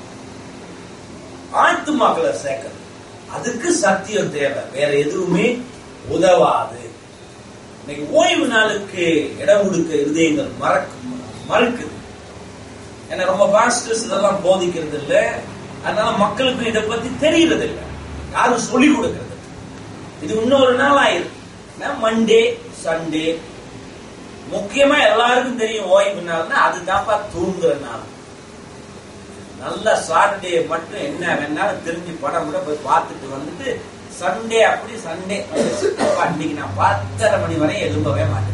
ஆத்துமாக்களை சேர்க்கறது அதுக்கு சத்தியம் தேவை வேற எதுவுமே உதவாது இன்னைக்கு ஓய்வு நாளுக்கு இடம் கொடுக்க இருதயங்கள் மறக்கு மறுக்குது ஏன்னா ரொம்ப பாஸ்டர்ஸ் இதெல்லாம் போதிக்கிறது இல்ல அதனால மக்களுக்கு இதை பத்தி தெரியறது இல்ல யாரும் சொல்லி கொடுக்கறது இல்ல. இது இன்னொரு நாள் ஆயிருக்கு மண்டே சண்டே முக்கியமா எல்லாருக்கும் தெரியும் ஓய்வு நாள்னா அதுதான்ப்பா தூங்குற நாள் நல்ல சாட்டர்டே மட்டும் என்ன வேணாலும் தெரிஞ்சு படம் கூட போய் பார்த்துட்டு வந்துட்டு சண்டே அப்படி சண்டே அன்னைக்கு நான் பத்தரை மணி வரை எழும்பவே மாட்டேன்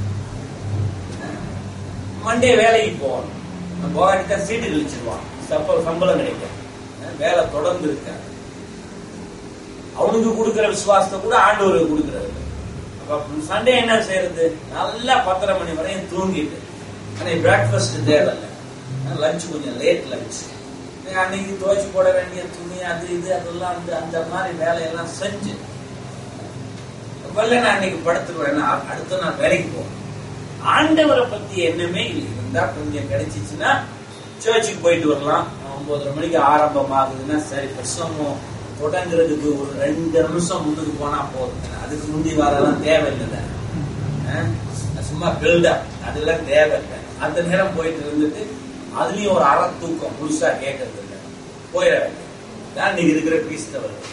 மண்டே வேலைக்கு போகணும் போகாட்டிட்டா சீட்டு கழிச்சிருவான் சப்ப சம்பளம் கிடைக்கும் வேலை தொடர்ந்து இருக்காது அவனுக்கு கொடுக்கிற விசுவாசத்தை கூட ஆண்டவருக்கு கொடுக்கறது இல்ல. அப்ப சண்டே என்ன செய்யறது நல்லா பத்தரை மணி வரையும் தூங்கிட்டு அன்னைக்கு பிரேக்ஃபாஸ்ட் தேவையில்ல லஞ்ச் கொஞ்சம் லேட் லஞ்ச் அன்னைக்கு துவைச்சு போட வேண்டிய துணி அது இது அதெல்லாம் அந்த அந்த மாதிரி வேலையெல்லாம் செஞ்சு வெள்ள நான் அன்னைக்கு படுத்துருவேன் நான் அடுத்த நாள் வேலைக்கு போவேன் ஆண்டவரை பத்தி எண்ணமே இல்லை இருந்தா கொஞ்சம் கிடைச்சிச்சுன்னா சர்ச்சுக்கு போயிட்டு வரலாம் ஒன்பதரை மணிக்கு ஆரம்பம் ஆகுதுன்னா சரி பிரசங்கம் தொடங்குறதுக்கு ஒரு ரெண்டு நிமிஷம் முன்னுக்கு போனா போதும் அதுக்கு முந்தி வரலாம் தேவையில்லை தானே. அஹ், சும்மா பில்டப் அதெல்லாம் தேவையில்லை அந்த நேரம் போயிட்டு இருந்துட்டு அதுலயும் ஒரு அற தூக்கம் முழுசா கேட்கறது இல்லை போயிட வேண்டியது தான் இன்னைக்கு இருக்கிற கிறிஸ்தவர்கள்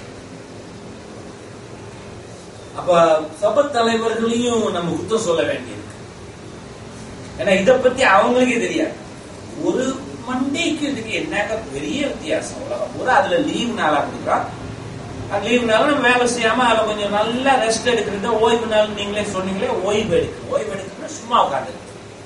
அப்ப சபை தலைவர்களையும் நம்ம குத்தம் சொல்ல வேண்டியிருக்கு ஏன்னா இத பத்தி அவங்களுக்கே தெரியாது ஒரு மண்டேக்கு இதுக்கு என்னங்க பெரிய வித்தியாசம் உலகம் பூரா அதுல லீவ் நாளா கொடுக்குறான் லீவ் நாள் நம்ம வேலை செய்யாம அதுல கொஞ்சம் நல்லா ரெஸ்ட் எடுக்கிறது ஓய்வு நாள் நீங்களே சொன்னீங்களே ஓய்வு எடுக்க ஓய்வு எடுக்கணும்னா சும்மா உட்காந்து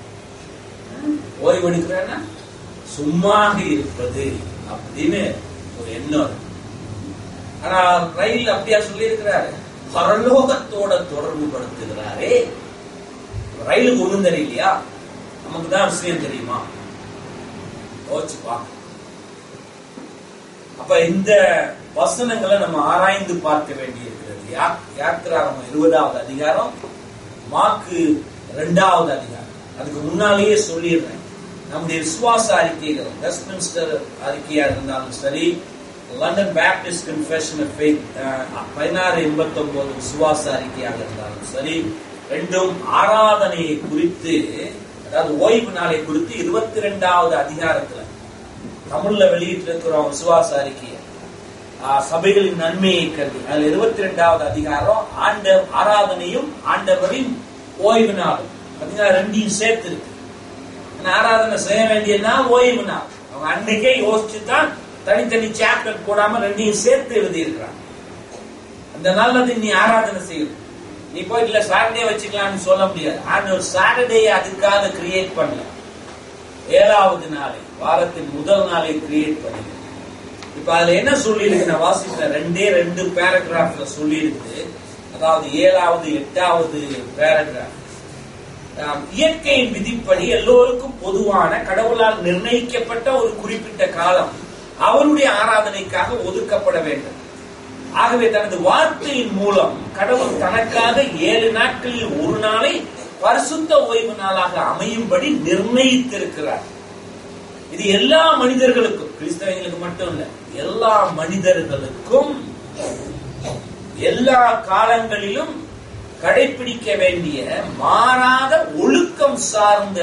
ஓய்வு எடுக்கிறேன்னா சும்மாக இருப்பது அப்படின்னு ஒரு எண்ணம் இருக்கு. ஆனா ரயில் அப்படியா சொல்லி இருக்கிறாரு பரலோகத்தோட தொடர்பு படுத்துகிறாரே ரயிலுக்கு ஒண்ணும் தெரியலையா நமக்கு தான் விஷயம் தெரியுமா யோசிச்சு பார்க்க அப்ப இந்த வசனங்களை நம்ம ஆராய்ந்து பார்க்க வேண்டியிருக்கிறது யா- யாத்திராகமம் இருபதாவது அதிகாரம் மார்க்கு இரண்டாவது அதிகாரம் அதுக்கு முன்னாலேயே சொல்லிடுறேன் நம்முடைய விசுவாச அறிக்கைகள் வெஸ்ட்மின்ஸ்டர் அறிக்கையா இருந்தாலும் சரி London Baptist confession of faith பதினாறு எண்பத்தி ஒன்பது விசுவாச அறிக்கையாக இருந்தாலும் சரி ரெண்டும் ஆராதனையை குறித்து அதாவது ஓய்வு நாளை குறித்து இருபத்தி ரெண்டாவது அதிகாரத்துல தமிழ்ல வெளியிட்டு இருக்கிறோம் விசுவாச அறிக்கையை ஆஹ், சபைகளின் நன்மையை கருதி அதுல இருபத்தி ரெண்டாவது அதிகாரம் ஆண்ட ஆராதனையும் ஆண்டவரின் ஓய்வு நாளும் பாத்தீங்கன்னா ரெண்டையும் சேர்த்து இருக்கு ஆனா, ஆராதனை செய்ய வேண்டிய நாள் ஓய்வு நாள் அவங்க அன்னைக்கே யோசிச்சு தான் தனித்தனி சாப்டர் போடாம ரெண்டையும் சேர்த்து எழுதி இருக்கிறாங்க அந்த நாள்ல அது நீ ஆராதனை செய்யணும் நீ போயிட்டு இல்ல சாட்டர்டே வச்சுக்கலாம்னு சொல்ல முடியாது ஆண்டவர் சாட்டர்டே அதுக்காக கிரியேட் பண்ணல ஏழாவது நாளை வாரத்தின் முதல் நாளை கிரியேட் பண்ணி இப்ப அதுல என்ன சொல்லியிருக்கு நான் வாசிக்கிறேன் ரெண்டே ரெண்டு பேராகிராஃப்ல சொல்லியிருக்கு அதாவது ஏழாவது எட்டாவது பேராகிராஃப் ஆம், இயற்கையின் விதிப்படி எல்லோருக்கும் பொதுவான கடவுளால் நிர்ணயிக்கப்பட்ட ஒரு குறிப்பிட்ட காலம் அவருடைய ஆராதனைக்காக ஒதுக்கப்பட வேண்டும் ஆகவே தனது வார்த்தையின் மூலம் கடவுள் தனக்காக ஏழு நாட்களில் ஒரு நாளை பரிசுத்த ஓய்வு நாளாக அமையும்படி நிர்ணயித்திருக்கிறார் இது எல்லா மனிதர்களுக்கும் கிறிஸ்தவங்களுக்கு மட்டும் இல்ல எல்லா மனிதர்களுக்கும் எல்லா காலங்களிலும் கடைபிடிக்க வேண்டிய மாறாத ஒழுக்கம் சார்ந்த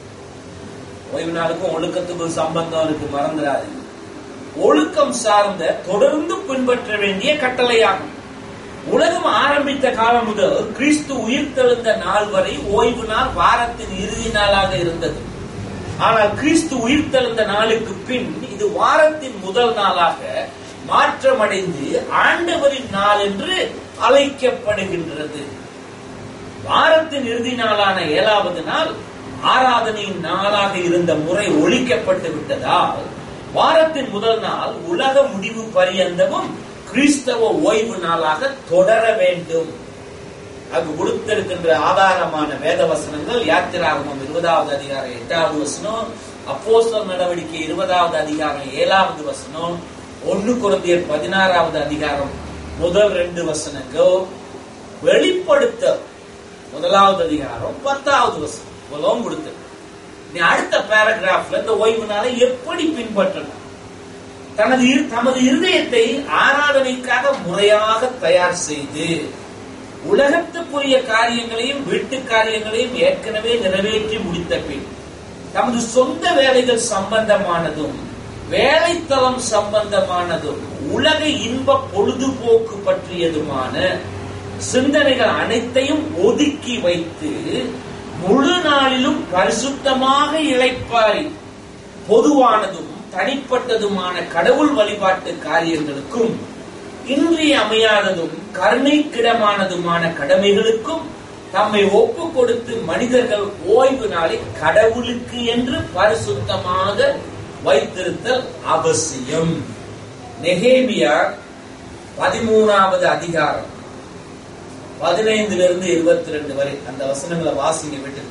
ஓய்வு நாளுக்கும் ஒழுக்கத்துக்கும் சம்பந்தம் இருக்கு மறந்துடாதீங்க ஒழுக்கம் சார்ந்த தொடர்ந்து பின்பற்ற வேண்டிய கட்டளையாகும் உலகம் ஆரம்பித்த காலம் முதல் கிறிஸ்து உயிர்த்தெழுந்த நாள் வரை ஓய்வு நாள் வாரத்தின் இறுதி நாளாக இருந்தது ஆனால் கிறிஸ்து உயிர்த்தெழுந்த நாளுக்கு பின் இது வாரத்தின் முதல் நாளாக மாற்றமடைந்து ஆண்டவரின் நாள் என்று அழைக்கப்படுகின்றது வாரத்தின் இறுதி நாளான ஏழாவது நாள் ஆராதனையின் நாளாக இருந்த முறை ஒழிக்கப்பட்டு விட்டதால் வாரத்தின் முதல் நாள் உலக முடிவு பரியந்தமும் கிறிஸ்தவ ஓய்வு நாளாக தொடர வேண்டும் அங்கு கொடுத்திருக்கின்ற ஆதாரமான வேத வசனங்கள் யாத்திராகமம் இருபதாவது அதிகாரம் எட்டாவது வசனம் அப்போஸ்தலர் நடவடிக்கை இருபதாவது அதிகாரம் ஏழாவது வசனம் ஒன்னு குழந்தையர் பதினாறாவது அதிகாரம் முதல் ரெண்டு வசனங்கள் வெளிப்படுத்த முதலாவது அதிகாரம் பத்தாவது வசனம் இவ்வளவும் கொடுத்து நீ அடுத்த பேராகிராஃப்ல இந்த ஓய்வு நாளை எப்படி பின்பற்றலாம் தனது இரு- தமது இருதயத்தை ஆராதனைக்காக முறையாக தயார் செய்து உலகத்துக்குரிய காரியங்களையும் வீட்டு காரியங்களையும் ஏற்கனவே நிறைவேற்றி முடித்த பின் தமது சொந்த வேலைகள் சம்பந்தமானதும் வேலைத்தளம் சம்பந்தமானதும் உலக இன்ப பொழுதுபோக்கு பற்றியதுமான சிந்தனைகள் அனைத்தையும் ஒதுக்கி வைத்து முழு நாளிலும் பரிசுத்தமாக இளைப்பாரி பொதுவானதும் தனிப்பட்டதுமான கடவுள் வழிபாட்டு காரியங்களுக்கும் இன்றியமையாததும் கருணைக்கிடமானதுமான கடமைகளுக்கும் தம்மை ஒப்பு கொடுத்து மனிதர்கள் ஓய்வு நாளை கடவுளுக்கு என்று பரிசுத்தமாக வைத்திருத்தல் அவசியம் நெகேமியா பதிமூணாவது அதிகாரம் பதினைந்திலிருந்து இருபத்தி ரெண்டு வரை அந்த வசனங்களை வாசிங்க விட்டு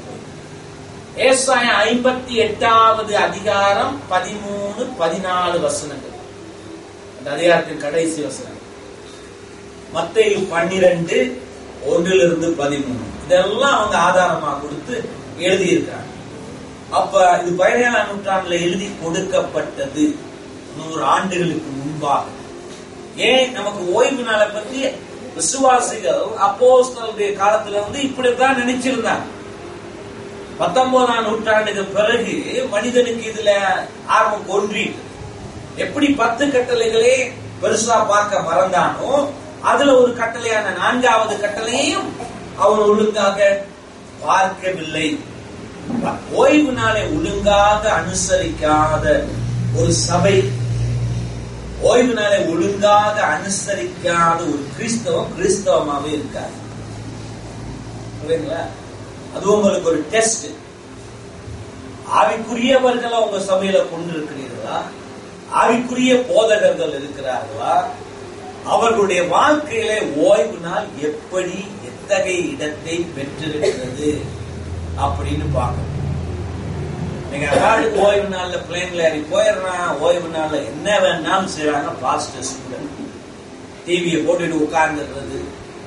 ஏசாய ஐம்பத்தி எட்டாவது அதிகாரம் பதிமூணு பதினாலு வசனங்கள் அந்த அதிகாரத்தின் கடைசி வசனம் மத்தேயு பன்னிரண்டு ஒன்றிலிருந்து பதிமூணு இதெல்லாம் அவங்க ஆதாரமா கொடுத்து எழுதியிருக்காங்க அப்ப இது பதினேழாம் நூற்றாண்டுல எழுதி கொடுக்கப்பட்டது நூறு ஆண்டுகளுக்கு முன்பாக ஏன் நமக்கு ஓய்வு நாளை பத்தி விசுவாசிகள் அப்போஸ்தலருடைய காலத்துல வந்து இப்படித்தான் நினைச்சிருந்தாங்க பத்தொன்பதாம் நூற்றாண்டுக்கு பிறகு மனிதனுக்கு இதுல ஆர்வம் கொன்றி எப்படி பத்து கட்டளைகளே பெருசா பார்க்க மறந்தானோ அதுல ஒரு கட்டளையான நான்காவது கட்டளையையும் அவன் ஒழுங்காக பார்க்கவில்லை ஓய்வு நாளை ஒழுங்காக அனுசரிக்காத ஒரு சபை ஓய்வு நாளை ஒழுங்காக அனுசரிக்காத ஒரு கிறிஸ்தவம் கிறிஸ்தவமாவே இருக்காது புரியுதுங்களா அது உங்களுக்கு ஒரு டெஸ்ட் ஆவிக்குரியவர்களை உங்க சபையில கொண்டு இருக்கிறீர்களா ஆவிக்குரிய போதகர்கள் இருக்கிறார்களா அவர்களுடைய வாழ்க்கையில ஓய்வு நாள் எப்படி எத்தகைய இடத்தை பெற்றிருக்கிறது அப்படின்னு பார்க்கணும் நீங்க அதாவது ஓய்வு நாள்ல பிளேன்ல ஏறி போயிடுறான் ஓய்வு நாள்ல என்ன வேணாலும் செய்றாங்க பாஸ்டர் ஸ்டூடெண்ட் டிவியை போட்டுட்டு உட்கார்ந்துடுறது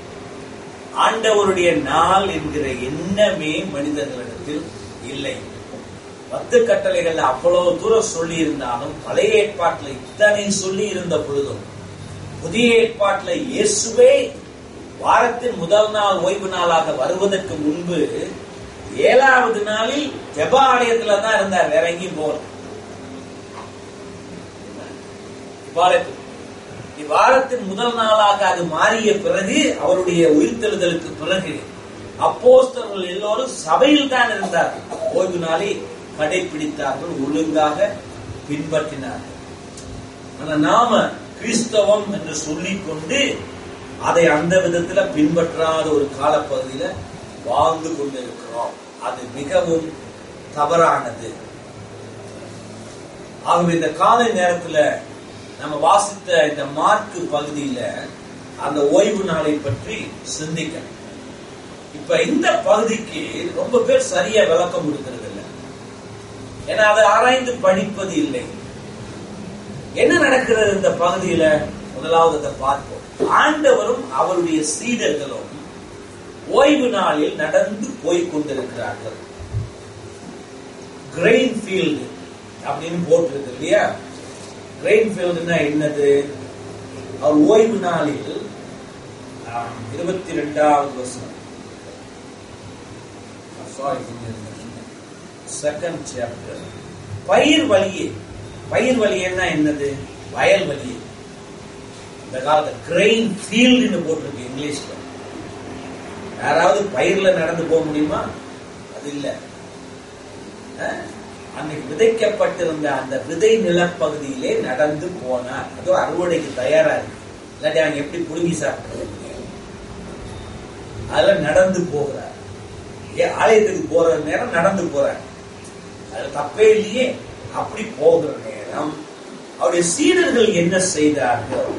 ஆண்டவருடைய நாள் என்கிற எண்ணமே மனிதர்களிடத்தில் இல்லை பத்து கட்டளைகள் அவ்வளவு தூரம் சொல்லி இருந்தாலும் பழைய ஏற்பாட்டில் இத்தனை சொல்லி இருந்த பொழுதும் புதிய ஏற்பாட்டில் இயேசுவே வாரத்தின் முதல் நாள் ஓய்வு நாளாக வருவதற்கு முன்பு ஏழாவது நாளில் ஜெப ஆலயத்துல தான் இருந்தார் வேற எங்கேயும் போகல இவ்வாலயத்தில் இவ்வாரத்தின் முதல் நாளாக அது மாறிய பிறகு அவருடைய உயிர்த்தெழுதலுக்கு பிறகு அப்போஸ்தலர்கள் எல்லோரும் சபையில் தான் இருந்தார்கள் ஓய்வு நாளை கடைபிடித்தார்கள் ஒழுங்காக பின்பற்றினார்கள் ஆனா நாம கிறிஸ்தவம் என்று சொல்லிக் கொண்டு அதை அந்த விதத்துல பின்பற்றாத ஒரு காலப்பகுதியில வாழ்ந்து கொண்டிருக்கிறோம் அது மிகவும் தவறானது ஆகவே இந்த காலை நேரத்துல நம்ம வாசித்த இந்த மார்க்கு பகுதியில அந்த ஓய்வு நாளை பற்றி சிந்திக்கணும் இப்ப இந்த பகுதிக்கு ரொம்ப பேர் சரியா விளக்கம் கொடுக்கிறது இல்லை ஏன்னா அதை ஆராய்ந்து படிப்பது இல்லை என்ன நடக்கிறது இந்த பகுதியில முதலாவது அதை பார்ப்போம் ஆண்டவரும் அவருடைய சீடர்களும் ஓய்வு நாளில் நடந்து போய் கொண்டிருக்கிறார்கள் கிரெயின் ஃபீல்டு அப்படின்னு போட்டிருக்கு இல்லையா கிரெயின் ஃபீல்டுனா என்னது அவர் ஓய்வு நாளில் இருபத்தி ரெண்டாவது வருஷம் சாரி செகண்ட் சாப்டர் பயிர் வழியே பயிர் வழியேன்னா என்னது வயல் வழியே இந்த காலத்துல கிரெயின் ஃபீல்டுன்னு போட்டிருக்கு இங்கிலீஷ்ல யாராவது பயிர்ல நடந்து போக முடியுமா அது இல்ல அஹ், அன்னைக்கு விதைக்கப்பட்டிருந்த அந்த விதை நிலப்பகுதியிலே நடந்து போனார் அதோ அறுவடைக்கு தயாரா இருக்கு இல்லாட்டி அவங்க எப்படி புடுங்கி சாப்பிடுறது அதுல நடந்து போகிறார் ஏன் ஆலயத்துக்கு போற நேரம் நடந்து போறார் அது தப்பே இல்லையே அப்படி போகிற நேரம் அவருடைய சீடர்கள் என்ன செய்தார்கள்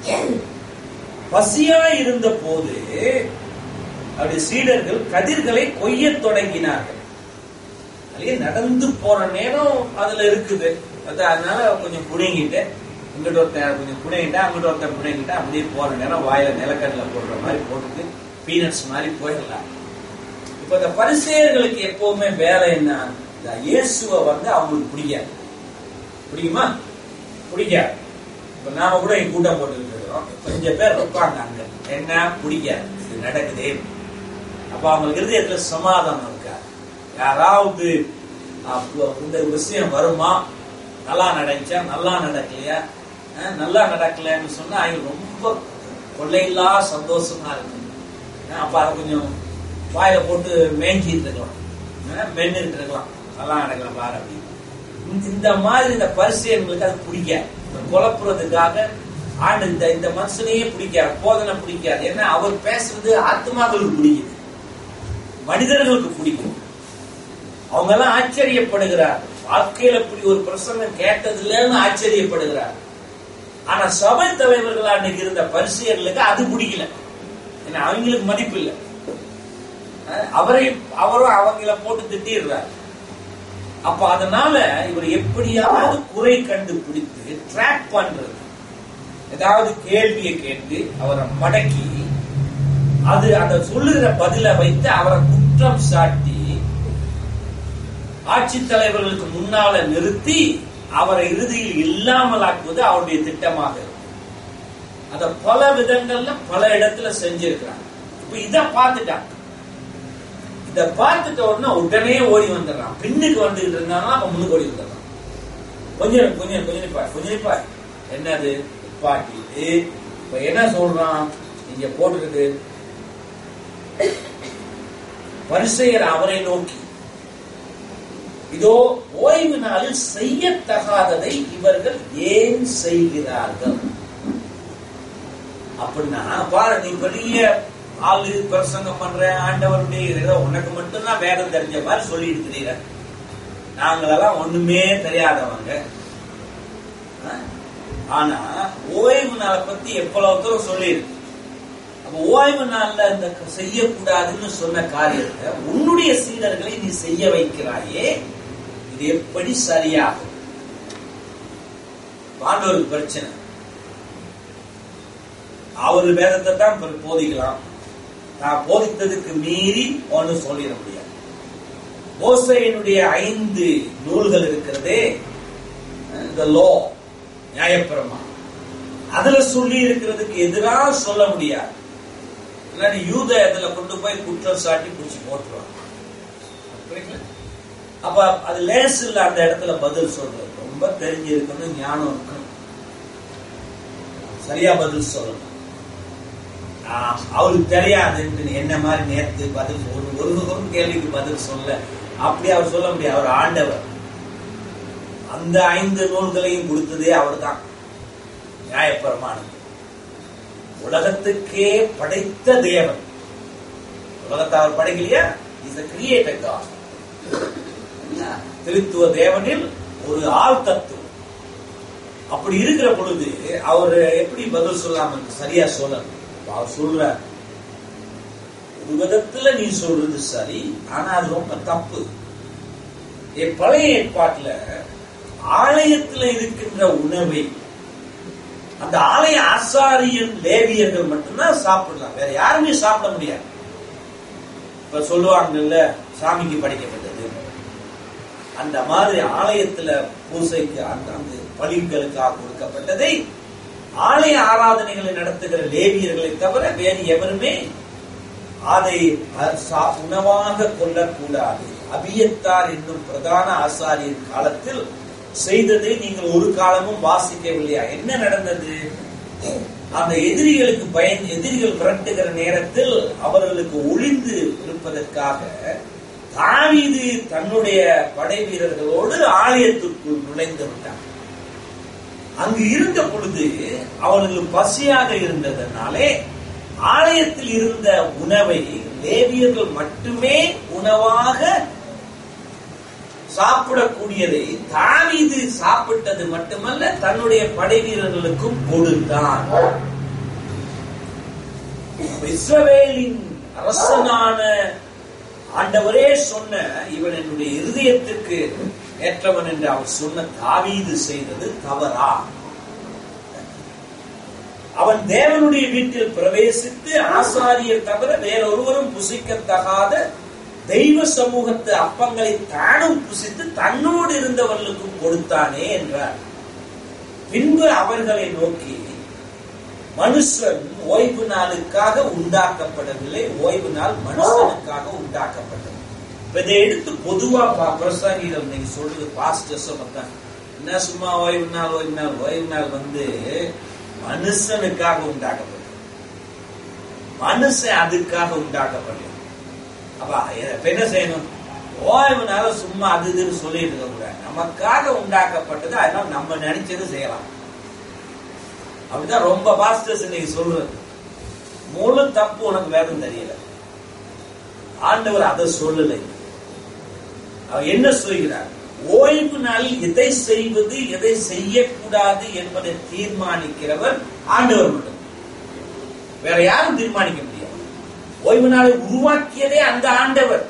பசியா இருந்த போது அவருடைய சீடர்கள் கதிர்களை கொய்யத் தொடங்கினார்கள் அதுலயே நடந்து போற நேரம் அதுல இருக்குது அது அதனால கொஞ்சம் புடுங்கிட்டு இங்கிட்ட ஒருத்தன் கொஞ்சம் புடுங்கிட்டா அங்கிட்ட ஒருத்தன் புடுங்கிட்டா அப்படியே போற நேரம் வாயில நிலக்கடலை போடுற மாதிரி போட்டுட்டு பீனட்ஸ் மாதிரி போயிடலாம் இப்ப இந்த பரிசேயர்களுக்கு எப்பவுமே வேலை என்ன இந்த இயேசுவை வந்து அவங்களுக்கு பிடிக்காது பிடிக்குமா பிடிக்காது இப்ப நாம கூட இங்க கூட்டம் போட்டுக்கிட்டு இருக்கிறோம் கொஞ்சம் பேர் இருப்பாங்க அங்க என்ன பிடிக்காது இது நடக்குதே அப்ப அவங்களுக்கு இருதயத்துல சமாதானம் இருக்கா யாராவது அப்ப இந்த விஷயம் வருமா நல்லா நடந்துச்சா நல்லா நடக்கலையா அஹ், நல்லா நடக்கலைன்னு சொன்னா அவங்க ரொம்ப கொள்ளையில்லா சந்தோஷமா இருக்கு அஹ், அப்ப அதை கொஞ்சம் வாயில போட்டு மேய்ஞ்சிட்டு இருக்கலாம் அஹ், மென்னுட்டு இருக்கலாம் நல்லா நடக்கலாம் பாரு அப்படின்னு இந்த- இந்த மாதிரி இந்த பரிசெயல்களுக்கு அது பிடிக்காது இந்த குழப்புறதுக்காக ஆண்டு இந்த இந்த மனுஷனையே பிடிக்காது போதனை பிடிக்காது ஏன்னா அவர் பேசுறது ஆத்மாக்களுக்கு பிடிக்குது மனிதர்களுக்கு பிடிக்கும் அவங்க எல்லாம் ஆச்சரியப்படுகிறார் வாழ்க்கையில இப்படி ஒரு பிரசங்கம் கேட்டதுலன்னு ஆச்சரியப்படுகிறார் ஆனா சபை தலைவர்கள் அன்னைக்கு இருந்த பரிசெயர்களுக்கு அது பிடிக்கல ஏன்னா அவங்களுக்கு மதிப்பு இல்லை அஹ் அவரை அவரும் அவங்கள போட்டு திட்டிடுறார் அப்ப அதனால இவர் எப்படியாவது குறை கண்டுபிடித்து ட்ராக் பண்றது ஏதாவது கேள்வியை கேட்டு அவரை மடக்கி அது அந்த சொல்லுகிற பதில வைத்து அவரை குற்றம் சாட்டி ஆட்சித் தலைவர்களுக்கு முன்னால நிறுத்தி அவரை இறுதியில் இல்லாமலாக்குவது அவருடைய திட்டமாக இருக்கும். அத பல விதங்கள்ல பல இடத்துல செஞ்சிருக்கிறாங்க இப்ப இத பார்த்துட்டாங்க இத பார்த்துட்ட உடனே உடனே ஓடி வந்துடுறான் பின்னுக்கு வந்துகிட்டு இருந்தாங்கன்னா அப்ப முன்னுக்கு ஓடி வந்துடுறான் கொஞ்சம் கொஞ்சம் கொஞ்சம் நிப்பார் கொஞ்சம் நிப்பார் என்னது பாட்டிட்டு இப்ப என்ன சொல்றான் இங்க போட்டுருக்கு பரிசெயர் அவரை நோக்கி இதோ ஓய்வு நாளில் செய்யத்தகாததை இவர்கள் ஏன் செய்கிறார்கள் அப்படின்னா பாரு நீ பெரிய ஆளு பிரசங்கம் பண்ற ஆண்டவருடைய ஏதோ உனக்கு மட்டும்தான் வேதம் தெரிஞ்ச மாதிரி சொல்லி இருக்கிறீங்க நாங்களெல்லாம் ஒண்ணுமே தெரியாதவங்க ஆ? ஆனா ஓய்வு நாளை பத்தி எவ்வளவு தூரம் சொல்லியிருக்கு அப்ப ஓய்வு நாள்ல இந்த செய்யக்கூடாதுன்னு சொன்ன காரியத்தை உன்னுடைய சீடர்களை நீ செய்ய வைக்கிறாயே இது எப்படி சரியாகும் ஆண்டவருக்கு பிரச்சனை அவர் வேதத்தை தான் இப்ப போதிக்கலாம் நான் போதித்ததுக்கு மீறி ஒன்னு சொல்லிட முடியாது மோசையினுடைய ஐந்து நூல்கள் இருக்கிறதே இந்த லோ நியாயப்பிரமா அதுல சொல்லி இருக்கிறதுக்கு எதிராக சொல்ல முடியாது இல்லாட்டி யூத இதுல கொண்டு போய் குற்றம் சாட்டி பிடிச்சி போட்டுருவாங்க புரியுங்களா? அப்ப அது லேஸ் இல்ல அந்த இடத்துல பதில் சொல்றது ரொம்ப தெரிஞ்சிருக்கணும் ஞானம் இருக்கணும் சரியா பதில் சொல்லணும் ஆஹ், அவருக்கு தெரியாதுன்னு என்ன மாதிரி நேத்து பதில் ஒரு ஒரு ஒரு கேள்விக்கு பதில் சொல்ல அப்படி அவர் சொல்ல முடியாது அவர் ஆண்டவர் அந்த ஐந்து நூல்களையும் கொடுத்ததே அவர்தான் நியாயப்பிரமாணம் உலகத்துக்கே படைத்த தேவன் உலகத்தை அவர் படைக்கலையா இஸ் கிரியேட்டர் காட் திருத்துவ தேவனில் ஒரு ஆள் தத்துவம் அப்படி இருக்கிற பொழுது அவர் எப்படி பதில் சொல்லாம இருக்கு? சரியா சொல்லணும் அப்ப அவர் சொல்ற ஒரு விதத்துல நீ சொல்றது சரி ஆனா அது ரொம்ப தப்பு என் பழைய ஏற்பாட்டுல ஆலயத்துல இருக்கின்ற உணவை அந்த ஆலய ஆசாரியன் லேவியர்கள் மட்டும்தான் சாப்பிடலாம் வேற யாருமே சாப்பிட முடியாது இப்ப சொல்லுவாங்கல்ல சாமிக்கு படைக்கப்பட்டது அந்த மாதிரி ஆலயத்துல பூசைக்கு அந்த அந்த பலிகளுக்காக கொடுக்கப்பட்டதை ஆலய ஆராதனைகளை நடத்துகிற லேவியர்களை தவிர வேறு எவருமே அதை அ- சா- உணவாக கொள்ளக்கூடாது அபியத்தார் என்னும் பிரதான ஆசாரியர் காலத்தில் செய்ததை நீங்கள் ஒரு காலமும் வாசிக்கவில்லையா என்ன நடந்தது அந்த எதிரிகளுக்கு பயன் எதிரிகள் விரட்டுகிற நேரத்தில் அவர்களுக்கு ஒளிந்து இருப்பதற்காக தாவீது தன்னுடைய படை வீரர்களோடு ஆலயத்திற்குள் நுழைந்து விட்டார் அங்கு இருந்த பொழுது அவர்கள் பசியாக இருந்ததனாலே ஆலயத்தில் இருந்த உணவை லேவியர்கள் மட்டுமே உணவாக சாப்பிடக்கூடியதை தாவீது சாப்பிட்டது மட்டுமல்ல தன்னுடைய படை வீரர்களுக்கும் கொடுத்தான் இஸ்ரவேலின் அரசனான ஆண்டவரே சொன்ன இவன் என்னுடைய இருதயத்துக்கு ஏற்றவன் என்று அவர் சொன்ன தாவீது செய்தது தவறா அவன் தேவனுடைய வீட்டில் பிரவேசித்து ஆசாரியர் தவிர வேறொருவரும் புசிக்கத்தகாத தெய்வ சமூகத்து அப்பங்களை தானும் புசித்து தன்னோடு இருந்தவர்களுக்கும் கொடுத்தானே என்றார் பின்பு அவர்களை நோக்கி மனுஷன் ஓய்வு நாளுக்காக உண்டாக்கப்படவில்லை ஓய்வு நாள் மனுஷனுக்காக உண்டாக்கப்பட்டது இப்ப இதை எடுத்து பொதுவா பா- பிரசங்கிகள் நீங்க சொல்றது பாஸ்டர்ஸ் தான் என்ன சும்மா ஓய்வு நாள் ஓய்வு நாள் ஓய்வு நாள் வந்து மனுஷனுக்காக உண்டாக்கப்பட்டது மனுஷன் அதுக்காக உண்டாக்கப்பட்டது அப்ப இப்ப என்ன செய்யணும் ஓய்வு நாள் சும்மா அது இதுன்னு சொல்லிட்டு இருக்க கூடாது நமக்காக உண்டாக்கப்பட்டது அதனால நம்ம நினைச்சது செய்யலாம் அப்படிதான் ரொம்ப பாஸ்டர்ஸ் இன்னைக்கு சொல்றது முழு தப்பு உனக்கு வேதம் தெரியல ஆண்டவர் அதை சொல்லலை அவர் என்ன சொல்கிறார் ஓய்வு நாளில் எதை செய்வது எதை செய்யக்கூடாது என்பதை தீர்மானிக்கிறவர் ஆண்டவர் மட்டும் வேற யாரும் தீர்மானிக்க முடியாது ஓய்வு நாளை உருவாக்கியதே அந்த ஆண்டவர்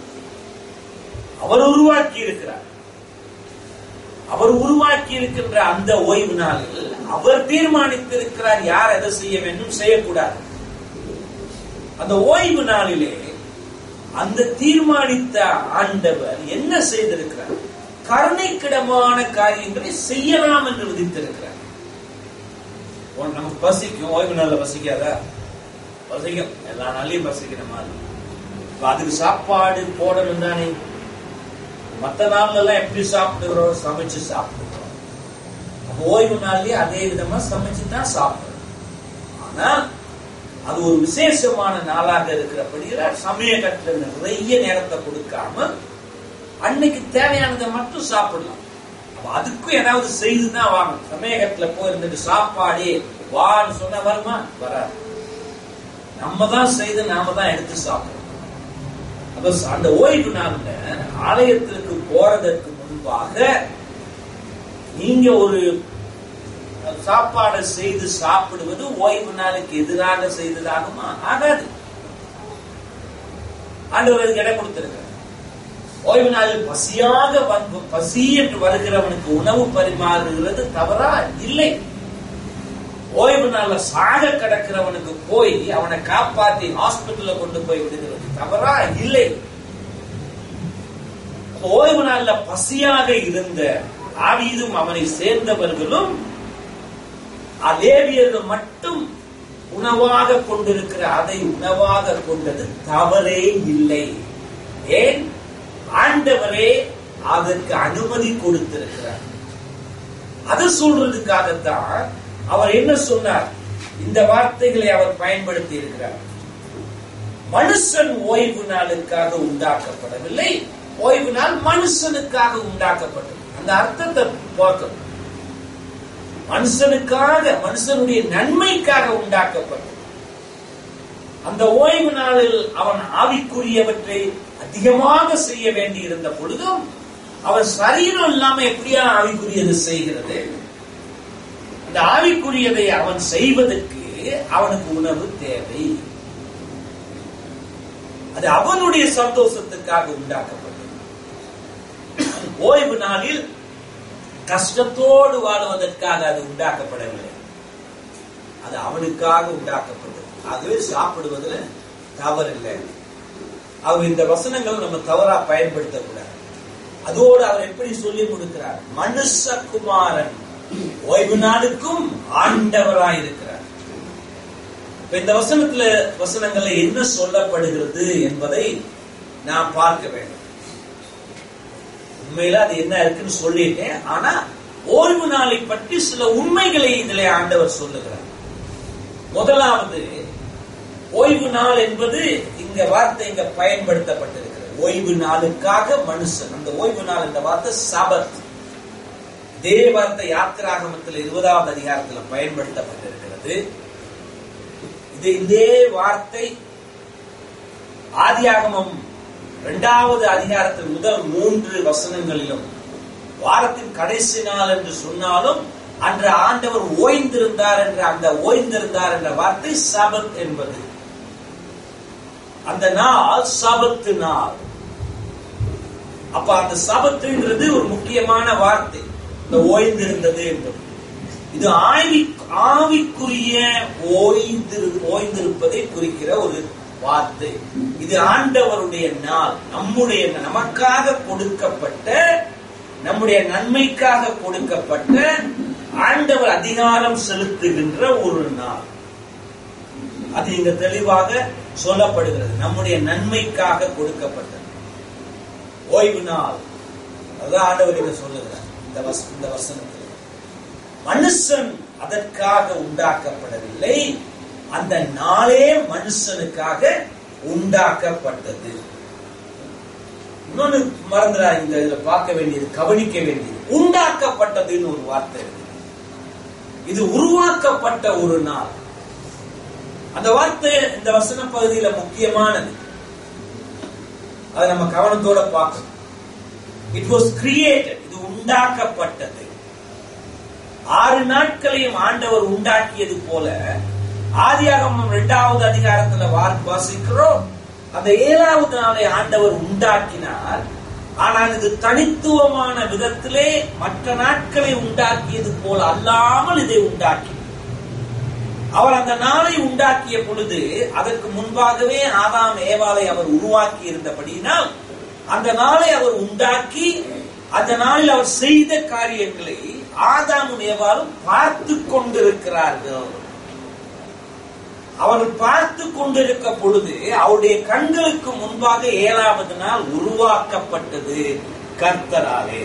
அவர் உருவாக்கி இருக்கிறார் அவர் உருவாக்கி இருக்கின்ற அந்த ஓய்வு நாளில் அவர் தீர்மானித்திருக்கிறார் யார் எதை செய்ய வேண்டும் செய்யக்கூடாது அந்த ஓய்வு நாளிலே அந்த தீர்மானித்த ஆண்டவர் என்ன செய்திருக்கிறார் கருணைக்கிடமான காரியங்களை செய்யலாம் என்று விதித்திருக்கிறார் உன் நமக்கு பசிக்கும் ஓய்வு நாள்ல பசிக்காதா பசிக்கும் எல்லா நாளையும் பசிக்கிற மாதிரி இப்ப அதுக்கு சாப்பாடு போடணும் தானே மத்த நாள்ல எல்லாம் எப்படி சாப்பிடுகிறோம் சமைச்சு சாப்பிடுறோம் அப்ப ஓய்வு நாள்லயே அதே விதமா சமைச்சு தான் சாப்பிடுறோம் ஆனா அது ஒரு விசேஷமான நாளாக இருக்கிறபடியில சமயக்கட்டுல நிறைய நேரத்தை கொடுக்காம அன்னைக்கு தேவையானதை மட்டும் சாப்பிடலாம் அப்ப அதுக்கும் ஏதாவது செய்துதான் வாங்கணும் சமயக்கட்டுல போயிருந்துட்டு சாப்பாடே வான்னு சொன்னா வருமா வராது நம்ம தான் செய்து நாம தான் எடுத்து சாப்பிடணும் அப்ப அந்த ஓய்வு நாள்ல ஆலயத்திற்கு போறதற்கு முன்பாக நீங்க ஒரு சாப்பாடை செய்து சாப்பிடுவது ஓய்வு நாளுக்கு எதிராக செய்ததாகுமா ஆகாது ஆண்டவர் அதுக்கு இடம் கொடுத்திருக்கிறார் ஓய்வு நாளில் பசியாக வந்து பசி என்று வருகிறவனுக்கு உணவு பரிமாறுகிறது தவறா இல்லை ஓய்வு நாள்ல சாக கிடக்கிறவனுக்கு போய் அவனை காப்பாத்தி ஹாஸ்பிட்டல்ல கொண்டு போய் விடுகிறது தவறா இல்லை ஓய்வு நாள்ல பசியாக இருந்த ஆவீதும் அவனை சேர்ந்தவர்களும் அலேவியர்கள் மட்டும் உணவாக கொண்டிருக்கிற அதை உணவாக கொண்டது தவறே இல்லை ஏன் ஆண்டவரே அதற்கு அனுமதி கொடுத்திருக்கிறார் அது சொல்றதுக்காகத்தான் அவர் என்ன சொன்னார் இந்த வார்த்தைகளை அவர் பயன்படுத்தி இருக்கிறார் மனுஷன் ஓய்வு நாளுக்காக உண்டாக்கப்படவில்லை ஓய்வு நாள் மனுஷனுக்காக உண்டாக்கப்பட்டது அந்த அர்த்தத்தை பார்க்கணும் மனுஷனுக்காக மனுஷனுடைய நன்மைக்காக உண்டாக்கப்பட்டது அந்த ஓய்வு நாளில் அவன் ஆவிக்குரியவற்றை அதிகமாக செய்ய வேண்டி இருந்த பொழுதும் அவன் சரீரம் இல்லாம எப்படியா ஆவிக்குரியது செய்கிறது அந்த ஆவிக்குரியதை அவன் செய்வதற்கு அவனுக்கு உணவு தேவை அது அவனுடைய சந்தோஷத்துக்காக உண்டாக்கப்பட்டது ஓய்வு நாளில் கஷ்டத்தோடு வாழ்வதற்காக அது உண்டாக்கப்படவில்லை அது அவனுக்காக உண்டாக்கப்பட்டது ஆகவே சாப்பிடுவதுல தவறில்லை அவர் இந்த வசனங்கள் நம்ம தவறா பயன்படுத்தக்கூடாது அதோடு அவர் எப்படி சொல்லி கொடுக்கிறார் மனுஷகுமாரன் ஓய்வு நாளுக்கும் ஆண்டவராய் இருக்கிறார் இப்ப இந்த வசனத்துல வசனங்கள்ல என்ன சொல்லப்படுகிறது என்பதை நாம் பார்க்க வேண்டும் உண்மையில அது என்ன இருக்குன்னு சொல்லிட்டேன் ஆனா ஓய்வு நாளை பற்றி சில உண்மைகளை இதிலே ஆண்டவர் சொல்லுகிறார் முதலாவது ஓய்வு நாள் என்பது இங்க வார்த்தை இங்க பயன்படுத்தப்பட்டிருக்கிறது ஓய்வு நாளுக்காக மனுஷன் அந்த ஓய்வு நாள் என்ற வார்த்தை சபத் இதே வார்த்தை யாத்திராகமத்தில் இருபதாவது அதிகாரத்தில் பயன்படுத்தப்பட்டிருக்கிறது இது இதே வார்த்தை ஆதியாகமம் இரண்டாவது அதிகாரத்தின் முதல் மூன்று வசனங்களிலும் வாரத்தின் கடைசி நாள் என்று சொன்னாலும் அன்று ஆண்டவர் ஓய்ந்திருந்தார் என்ற அந்த ஓய்ந்திருந்தார் என்ற வார்த்தை சபத் என்பது அந்த நாள் சபத்து நாள் அப்ப அந்த சபத்துன்றது ஒரு முக்கியமான வார்த்தை இந்த ஓய்ந்திருந்தது என்பது இது ஆவி ஆவிக்குரிய ஓய்ந்து ஓய்ந்திருப்பதை குறிக்கிற ஒரு வார்த்தை இது ஆண்டவருடைய நாள் நம்முடைய நமக்காக கொடுக்கப்பட்ட நம்முடைய நன்மைக்காக கொடுக்கப்பட்ட ஆண்டவர் அதிகாரம் செலுத்துகின்ற ஒரு நாள் அது இங்க தெளிவாக சொல்லப்படுகிறது நம்முடைய நன்மைக்காக கொடுக்கப்பட்டது ஓய்வு நாள் அதுதான் ஆண்டவர் இங்க சொல்லுகிறார் இந்த வச இந்த வசனத்தில் மனுஷன் அதற்காக உண்டாக்கப்படவில்லை அந்த நாளே மனுஷனுக்காக உண்டாக்கப்பட்டது இன்னொன்னு மறந்துடா இந்த இதுல பார்க்க வேண்டியது கவனிக்க வேண்டியது உண்டாக்கப்பட்டதுன்னு ஒரு வார்த்தை இருக்கு இது உருவாக்கப்பட்ட ஒரு நாள் அந்த வார்த்தை இந்த வசன பகுதியில முக்கியமானது அதை நம்ம கவனத்தோட பார்க்கணும் இட் வாஸ் கிரியேட்டட் இது உண்டாக்கப்பட்டது ஆறு நாட்களையும் ஆண்டவர் உண்டாக்கியது போல ஆதியாகமம் இரண்டாவது அதிகாரத்துல வா- வாசிக்கிறோம் அந்த ஏழாவது நாளை ஆண்டவர் உண்டாக்கினார் ஆனால் இது தனித்துவமான விதத்திலே மற்ற நாட்களை உண்டாக்கியது போல அல்லாமல் இதை உண்டாக்கினார் அவர் அந்த நாளை உண்டாக்கிய பொழுது அதற்கு முன்பாகவே ஆதாம் ஏவாளை அவர் உருவாக்கி இருந்தபடியினால் அந்த நாளை அவர் உண்டாக்கி அந்த நாளில் அவர் செய்த காரியங்களை ஆதாமும் ஏவாளும் பார்த்து கொண்டிருக்கிறார்கள் அவர்கள் பார்த்து கொண்டிருக்க பொழுது அவருடைய கண்களுக்கு முன்பாக ஏழாவது நாள் உருவாக்கப்பட்டது கர்த்தராலே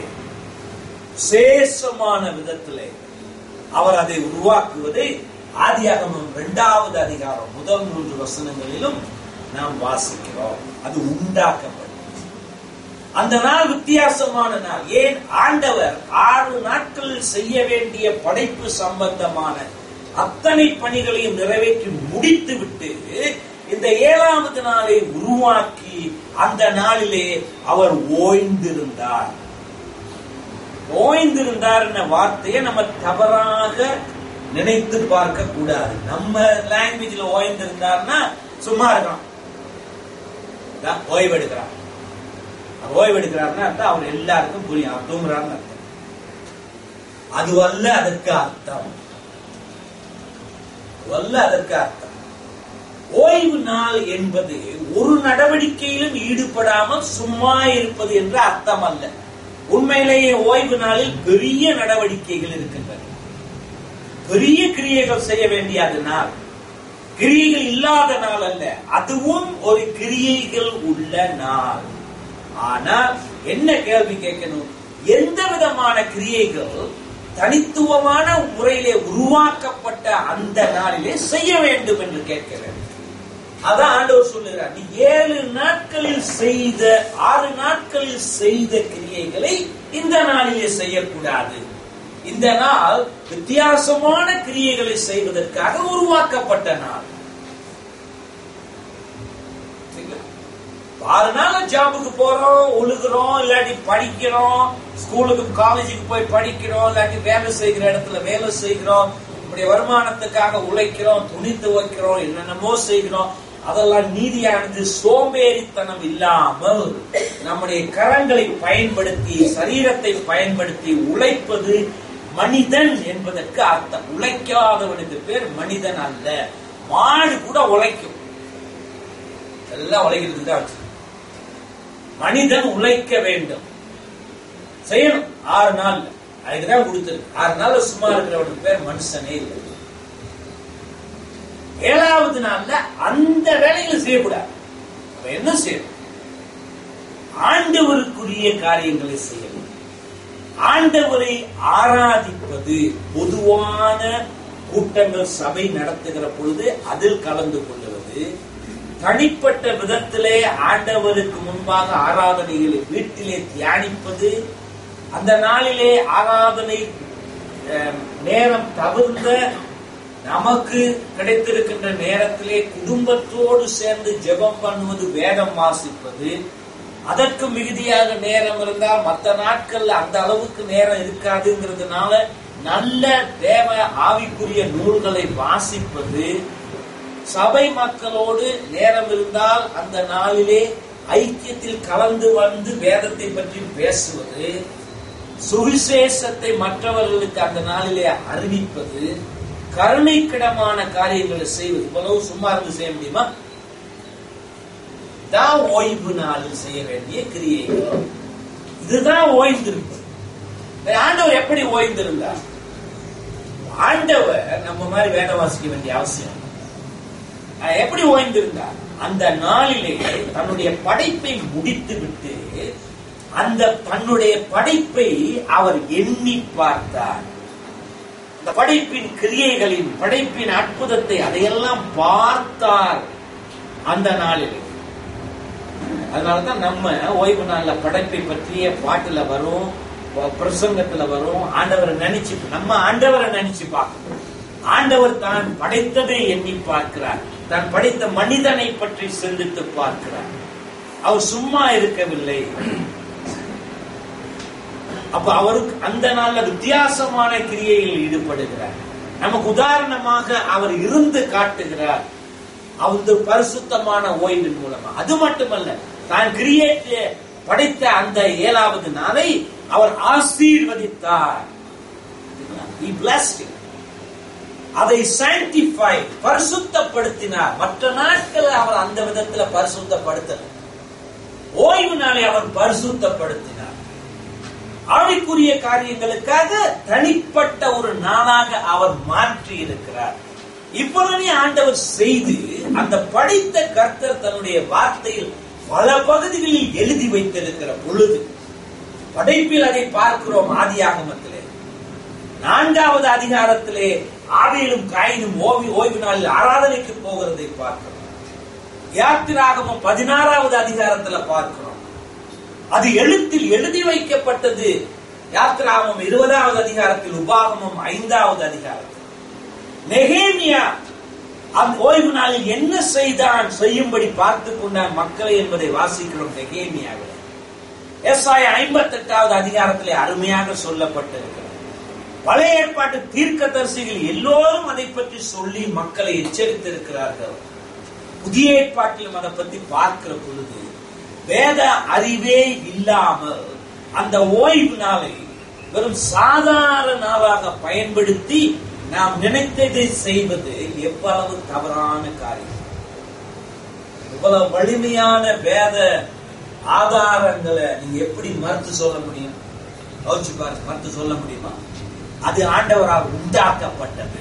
சேஷமான விதத்திலே அவர் அதை உருவாக்குவதை ஆதியாகமம் இரண்டாவது அதிகாரம் முதல் மூன்று வசனங்களிலும் நாம் வாசிக்கிறோம் அது உண்டாக்கப்பட்டது அந்த நாள் வித்தியாசமான நாள் ஏன் ஆண்டவர் ஆறு நாட்களில் செய்ய வேண்டிய படைப்பு சம்பந்தமான அத்தனை பணிகளையும் நிறைவேற்றி முடித்து விட்டு இந்த ஏழாவது நாளை உருவாக்கி அந்த நாளிலே அவர் ஓய்ந்திருந்தார் ஓய்ந்திருந்தார் என்ற வார்த்தையை நம்ம தவறாக நினைத்து பார்க்க கூடாது நம்ம லாங்குவேஜ்ல ஓய்ந்திருந்தார்னா சும்மா இருக்கான் இதான் ஓய்வெடுக்கிறார் அவர் ஓய்வெடுக்கிறார்னா அர்த்தம் அவர் எல்லாருக்கும் புரியும் அவர் தூங்குறாருன்னு அர்த்தம் அதுவல்ல அதற்கு அர்த்தம் அதுவல்ல அதற்கு அர்த்தம் ஓய்வு நாள் என்பது ஒரு நடவடிக்கையிலும் ஈடுபடாமல் சும்மா இருப்பது என்ற அர்த்தம் அல்ல உண்மையிலேயே ஓய்வு நாளில் பெரிய நடவடிக்கைகள் இருக்கின்றன பெரிய கிரியைகள் செய்ய வேண்டிய அது நாள் கிரியைகள் இல்லாத நாள் அல்ல அதுவும் ஒரு கிரியைகள் உள்ள நாள் ஆனால் என்ன கேள்வி கேட்கணும் எந்த விதமான கிரியைகள் தனித்துவமான முறையிலே உருவாக்கப்பட்ட அந்த நாளிலே செய்ய வேண்டும் என்று கேட்க வேண்டும் அதான் ஆண்டவர் சொல்லுகிறார் நீ ஏழு நாட்களில் செய்த ஆறு நாட்களில் செய்த கிரியைகளை இந்த நாளிலே செய்யக்கூடாது இந்த நாள் வித்தியாசமான கிரியைகளை செய்வதற்காக உருவாக்கப்பட்ட நாள் சரிங்களா? ஆறு நாள் ஜாபுக்கு போறோம் ஒழுகுறோம் இல்லாட்டி படிக்கிறோம் ஸ்கூலுக்கு காலேஜுக்கு போய் படிக்கிறோம் இல்லாட்டி வேலை செய்கிற இடத்துல வேலை செய்கிறோம் இப்படி வருமானத்துக்காக உழைக்கிறோம் துணி துவைக்கிறோம் என்னென்னமோ செய்கிறோம் அதெல்லாம் நீதியானது சோம்பேறித்தனம் இல்லாமல் நம்முடைய கரங்களை பயன்படுத்தி சரீரத்தை பயன்படுத்தி உழைப்பது மனிதன் என்பதற்கு அர்த்தம் உழைக்காதவனுக்கு பேர் மனிதன் அல்ல மாடு கூட உழைக்கும் எல்லாம் உழைக்கிறதுக்கு தான் வச்சு மனிதன் உழைக்க வேண்டும் செய்யணும் ஆறு நாள் அதுக்குதான் கொடுத்திருக்கு ஆறு நாள்ல சும்மா இருக்கிறவனுக்கு பேர் மனுஷனே இல்லை ஏழாவது நாள்ல அந்த வேலைகளை செய்யக்கூடாது அப்ப என்ன செய்யணும் ஆண்டவருக்குரிய காரியங்களை செய்யணும் ஆண்டவரை ஆராதிப்பது பொதுவான கூட்டங்கள் சபை நடத்துகிற பொழுது அதில் கலந்து கொள்வது தனிப்பட்ட விதத்திலே ஆண்டவருக்கு முன்பாக ஆராதனைகளை வீட்டிலே தியானிப்பது அந்த நாளிலே ஆராதனை அஹ், நேரம் தவிர்ந்த நமக்கு கிடைத்திருக்கின்ற நேரத்திலே குடும்பத்தோடு சேர்ந்து ஜெபம் பண்ணுவது வேதம் வாசிப்பது அதற்கு மிகுதியாக நேரம் இருந்தால் மற்ற நாட்கள்ல அந்த அளவுக்கு நேரம் இருக்காதுங்கிறதுனால நல்ல தேவ ஆவிக்குரிய நூல்களை வாசிப்பது சபை மக்களோடு நேரம் இருந்தால் அந்த நாளிலே ஐக்கியத்தில் கலந்து வந்து வேதத்தை பற்றி பேசுவது சுவிசேஷத்தை மற்றவர்களுக்கு அந்த நாளிலே அறிவிப்பது கருணைக்கிடமான காரியங்களை செய்வது இவ்வளவு சும்மா இருந்து செய்ய முடியுமா தான் ஓய்வு நாளில் செய்ய வேண்டிய கிரியைகள் இதுதான் ஓய்ந்திருக்கு ஆண்டவர் எப்படி ஓய்ந்திருந்தார் ஆண்டவர் நம்ம மாதிரி வேத வாசிக்க வேண்டிய அவசியம் அஹ் எப்படி ஓய்ந்திருந்தார் அந்த நாளிலே தன்னுடைய படைப்பை முடித்து விட்டு அந்த தன்னுடைய படைப்பை அவர் எண்ணி பார்த்தார் அந்த படைப்பின் கிரியைகளின் படைப்பின் அற்புதத்தை அதையெல்லாம் பார்த்தார் அந்த நாளிலே அதனாலதான் நம்ம ஓய்வு நாள்ல படைப்பை பற்றிய பாட்டுல வரும் ப- பிரசங்கத்துல வரும் ஆண்டவரை நினைச்சு நம்ம ஆண்டவரை நினைச்சு பார்க்கணும் ஆண்டவர் தான் படைத்ததை எண்ணி பார்க்கிறார் தான் படைத்த மனிதனை பற்றி சிந்தித்து பார்க்கிறார் அவர் சும்மா இருக்கவில்லை அப்ப அவருக்கு அந்த நாள்ல வித்தியாசமான கிரியையில் ஈடுபடுகிறார் நமக்கு உதாரணமாக அவர் இருந்து காட்டுகிறார் அந்த பரிசுத்தமான ஓய்வின் மூலமா அது மட்டுமல்ல தான் கிரியேட் படைத்த அந்த ஏழாவது நாளை அவர் ஆசீர்வதித்தார் He blessed it. அதை sanctify பரிசுத்தப்படுத்தினார் மற்ற நாட்களை அவர் அந்த விதத்துல பரிசுத்தப்படுத்தல ஓய்வு நாளை அவர் பரிசுத்தப்படுத்தினார் ஆவிக்குரிய காரியங்களுக்காக தனிப்பட்ட ஒரு நாளாக அவர் மாற்றி இருக்கிறார் இவ்வளவு ஆண்டவர் செய்து அந்த படித்த கர்த்தர் தன்னுடைய வார்த்தையில் பல பகுதிகளில் எழுதி வைத்திருக்கிற பொழுது படைப்பில் அதை பார்க்கிறோம் ஆதியாகமத்திலே நான்காவது அதிகாரத்திலே ஆவியிலும் காயினும் ஓவி ஓய்வு நாளில் ஆராதனைக்கு போகிறதை பார்க்கிறோம் யாத்திராகமம் பதினாறாவது அதிகாரத்துல பார்க்கிறோம் அது எழுத்தில் எழுதி வைக்கப்பட்டது யாத்திராகமம் இருபதாவது அதிகாரத்தில் உபாகமம் ஐந்தாவது அதிகாரத்தில் நெகேமியா அந்த ஓய்வு நாளில் என்ன செய்தான் செய்யும்படி பார்த்து கொண்டான் மக்களை என்பதை வாசிக்கிறோம் நெகேமியாவில் எஸ்ஆய ஐம்பத்தி எட்டாவது அதிகாரத்திலே அருமையாக சொல்லப்பட்டிருக்கிறது பழைய ஏற்பாட்டு தீர்க்கதரிசிகள் எல்லோரும் அதை பற்றி சொல்லி மக்களை எச்சரித்திருக்கிறார்கள் புதிய ஏற்பாட்டிலும் அதை பற்றி பார்க்கிற பொழுது வேத அறிவே இல்லாமல் அந்த ஓய்வு நாளை வெறும் சாதாரண நாளாக பயன்படுத்தி நாம் நினைத்ததை செய்வது எவ்வளவு தவறான காரியம் இவ்வளவு வலிமையான வேத ஆதாரங்களை நீங்க எப்படி மறுத்து சொல்ல முடியும் யோசிச்சு பாருங்க மறுத்து சொல்ல முடியுமா அது ஆண்டவரால் உண்டாக்கப்பட்டது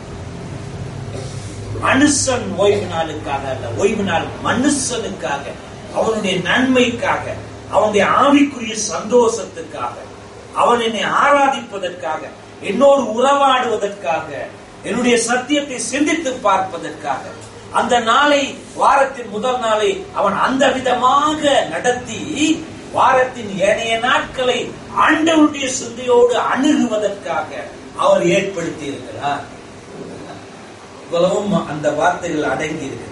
மனுஷன் ஓய்வு நாளுக்காக அல்ல ஓய்வு நாள் மனுஷனுக்காக அவனுடைய நன்மைக்காக அவனுடைய ஆவிக்குரிய சந்தோஷத்துக்காக அவன் என்னை ஆராதிப்பதற்காக என்னோடு உறவாடுவதற்காக என்னுடைய சத்தியத்தை சிந்தித்து பார்ப்பதற்காக அந்த நாளை வாரத்தின் முதல் நாளை அவன் அந்த விதமாக நடத்தி வாரத்தின் ஏனைய நாட்களை ஆண்டவருடைய சிந்தையோடு அணுகுவதற்காக அவர் ஏற்படுத்தி இருக்கிறார் இவ்வளவும் அந்த வார்த்தைகள் அடங்கி இருக்கிறது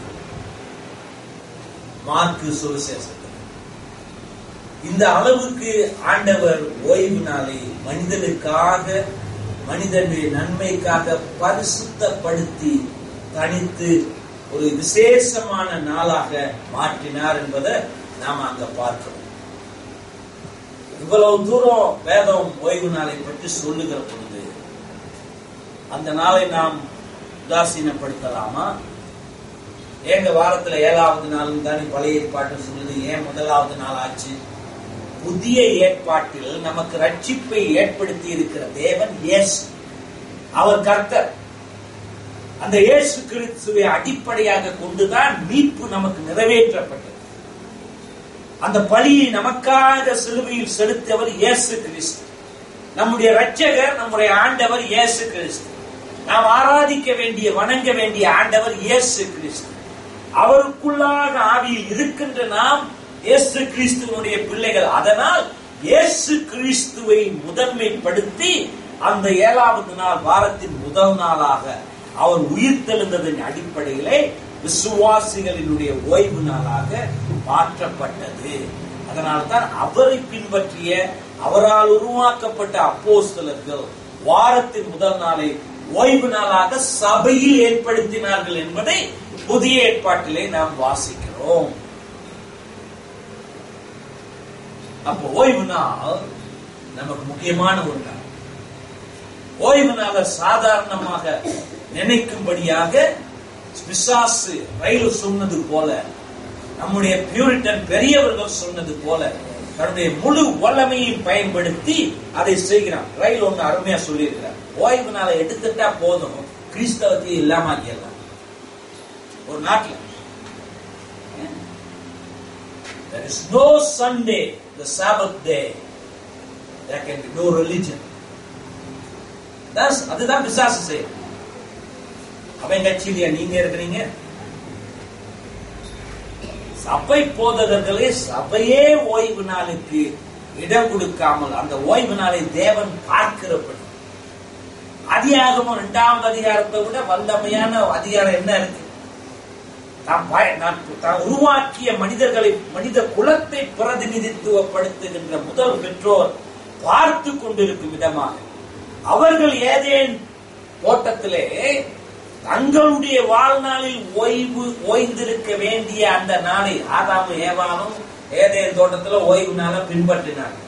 மார்க்கு சுவிசேஷத்தில் இந்த அளவுக்கு ஆண்டவர் ஓய்வு நாளை மனிதனுக்காக மனிதனுடைய நன்மைக்காக பரிசுத்தப்படுத்தி தனித்து ஒரு விசேஷமான நாளாக மாற்றினார் என்பதை நாம அங்க பார்க்கிறோம் இவ்வளவு தூரம் வேதம் ஓய்வு நாளை பற்றி சொல்லுகிற பொழுது அந்த நாளை நாம் உதாசீனப்படுத்தலாமா ஏங்க வாரத்துல ஏழாவது நாள் தானே பழைய ஏற்பாட்டு சொல்லுது ஏன் முதலாவது நாள் ஆச்சு புதிய ஏற்பாட்டில் நமக்கு ரட்சிப்பை ஏற்படுத்தி இருக்கிற தேவன் இயேசு அவர் கர்த்தர் அந்த இயேசு கிறிஸ்துவை அடிப்படையாக கொண்டுதான் மீட்பு நமக்கு நிறைவேற்றப்பட்டது அந்த பலியை நமக்காக சிலுவையில் செலுத்தவர் இயேசு கிறிஸ்து நம்முடைய ரட்சகர் நம்முடைய ஆண்டவர் இயேசு கிறிஸ்து நாம் ஆராதிக்க வேண்டிய வணங்க வேண்டிய ஆண்டவர் இயேசு கிறிஸ்து அவருக்குள்ளாக ஆவியில் இருக்கின்ற நாம் இயேசு கிறிஸ்துவனுடைய பிள்ளைகள் அதனால் இயேசு கிறிஸ்துவை முதன்மைப்படுத்தி அந்த ஏழாவது நாள் வாரத்தின் முதல் நாளாக அவர் உயிர்த்தெழுந்ததன் அடிப்படையிலே விசுவாசிகளினுடைய ஓய்வு நாளாக மாற்றப்பட்டது அதனால்தான் அவரை பின்பற்றிய அவரால் உருவாக்கப்பட்ட அப்போஸ்தலர்கள் வாரத்தின் முதல் நாளை ஓய்வு நாளாக சபையில் ஏற்படுத்தினார்கள் என்பதை புதிய ஏற்பாட்டிலே நாம் வாசிக்கிறோம் அப்போ ஓய்வு நாள் நமக்கு முக்கியமான ஒரு நாள் ஓய்வு நாளை சாதாரணமாக நினைக்கும்படியாக பிசாசு ரயிலு சொன்னது போல நம்முடைய பியூரிட்டன் பெரியவர்கள் சொன்னது போல தன்னுடைய முழு வல்லமையும் பயன்படுத்தி அதை செய்கிறான் ரயில் ஒண்ணு அருமையா சொல்லியிருக்கிறார் ஓய்வு நாளை எடுத்துட்டா போதும் கிறிஸ்தவத்தை இல்லாம ஆக்கிடலாம் ஒரு நாட்டில் There is no Sunday, the Sabbath day. There can be no religion. That's, அதுதான் பிசாசு செய்யும் அவன் கட்சியிலையா நீங்க இருக்கிறீங்க சபை போதகர்களே சபையே ஓய்வு நாளுக்கு இடம் கொடுக்காமல் அந்த ஓய்வு நாளை தேவன் பார்க்கிறபடி அதிகாரமும் இரண்டாவது அதிகாரத்தை விட வல்லமையான அதிகாரம் என்ன இருக்கு தாம் பய- நான் தாம் உருவாக்கிய மனிதர்களை மனித குலத்தை பிரதிநிதித்துவப்படுத்துகின்ற முதல் பெற்றோர் பார்த்து கொண்டிருக்கும் விதமாக அவர்கள் ஏதேன் தோட்டத்திலே தங்களுடைய வாழ்நாளில் ஓய்வு ஓய்ந்திருக்க வேண்டிய அந்த நாளை ஆதாமும் ஏவானும் ஏதேன் தோட்டத்துல ஓய்வு நாளை பின்பற்றினார்கள்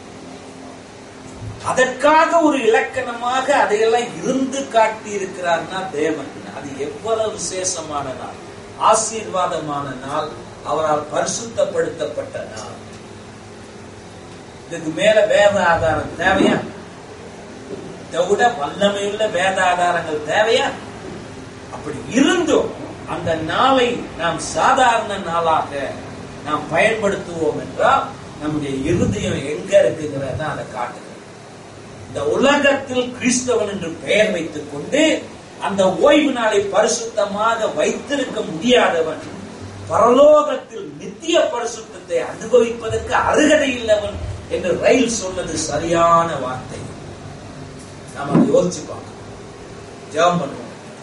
அதற்காக ஒரு இலக்கணமாக அதையெல்லாம் இருந்து காட்டி இருக்கிறார்னா தேவன் அது எவ்வளவு விசேஷமான நாள் ஆசீர்வாதமான நாள் அவரால் பரிசுத்தப்படுத்தப்பட்ட நாள் இதுக்கு மேல வேத ஆதாரம் தேவையா இதை விட வல்லமையுள்ள வேத ஆதாரங்கள் தேவையா அப்படி இருந்தும் அந்த நாளை நாம் சாதாரண நாளாக நாம் பயன்படுத்துவோம் என்றால் நம்முடைய இருதயம் எங்க இருக்குங்கிறத அதை காட்டுகிறது இந்த உலகத்தில் கிறிஸ்தவன் என்று பெயர் வைத்துக் கொண்டு அந்த ஓய்வு நாளை பரிசுத்தமாக வைத்திருக்க முடியாதவன் பரலோகத்தில் நித்திய பரிசுத்தத்தை அனுபவிப்பதற்கு அருகதை இல்லவன் என்று ரயில் சொன்னது சரியான வார்த்தை நாம் அதை யோசிச்சு பார்க்கணும் ஜெபம் பண்ணுவோம்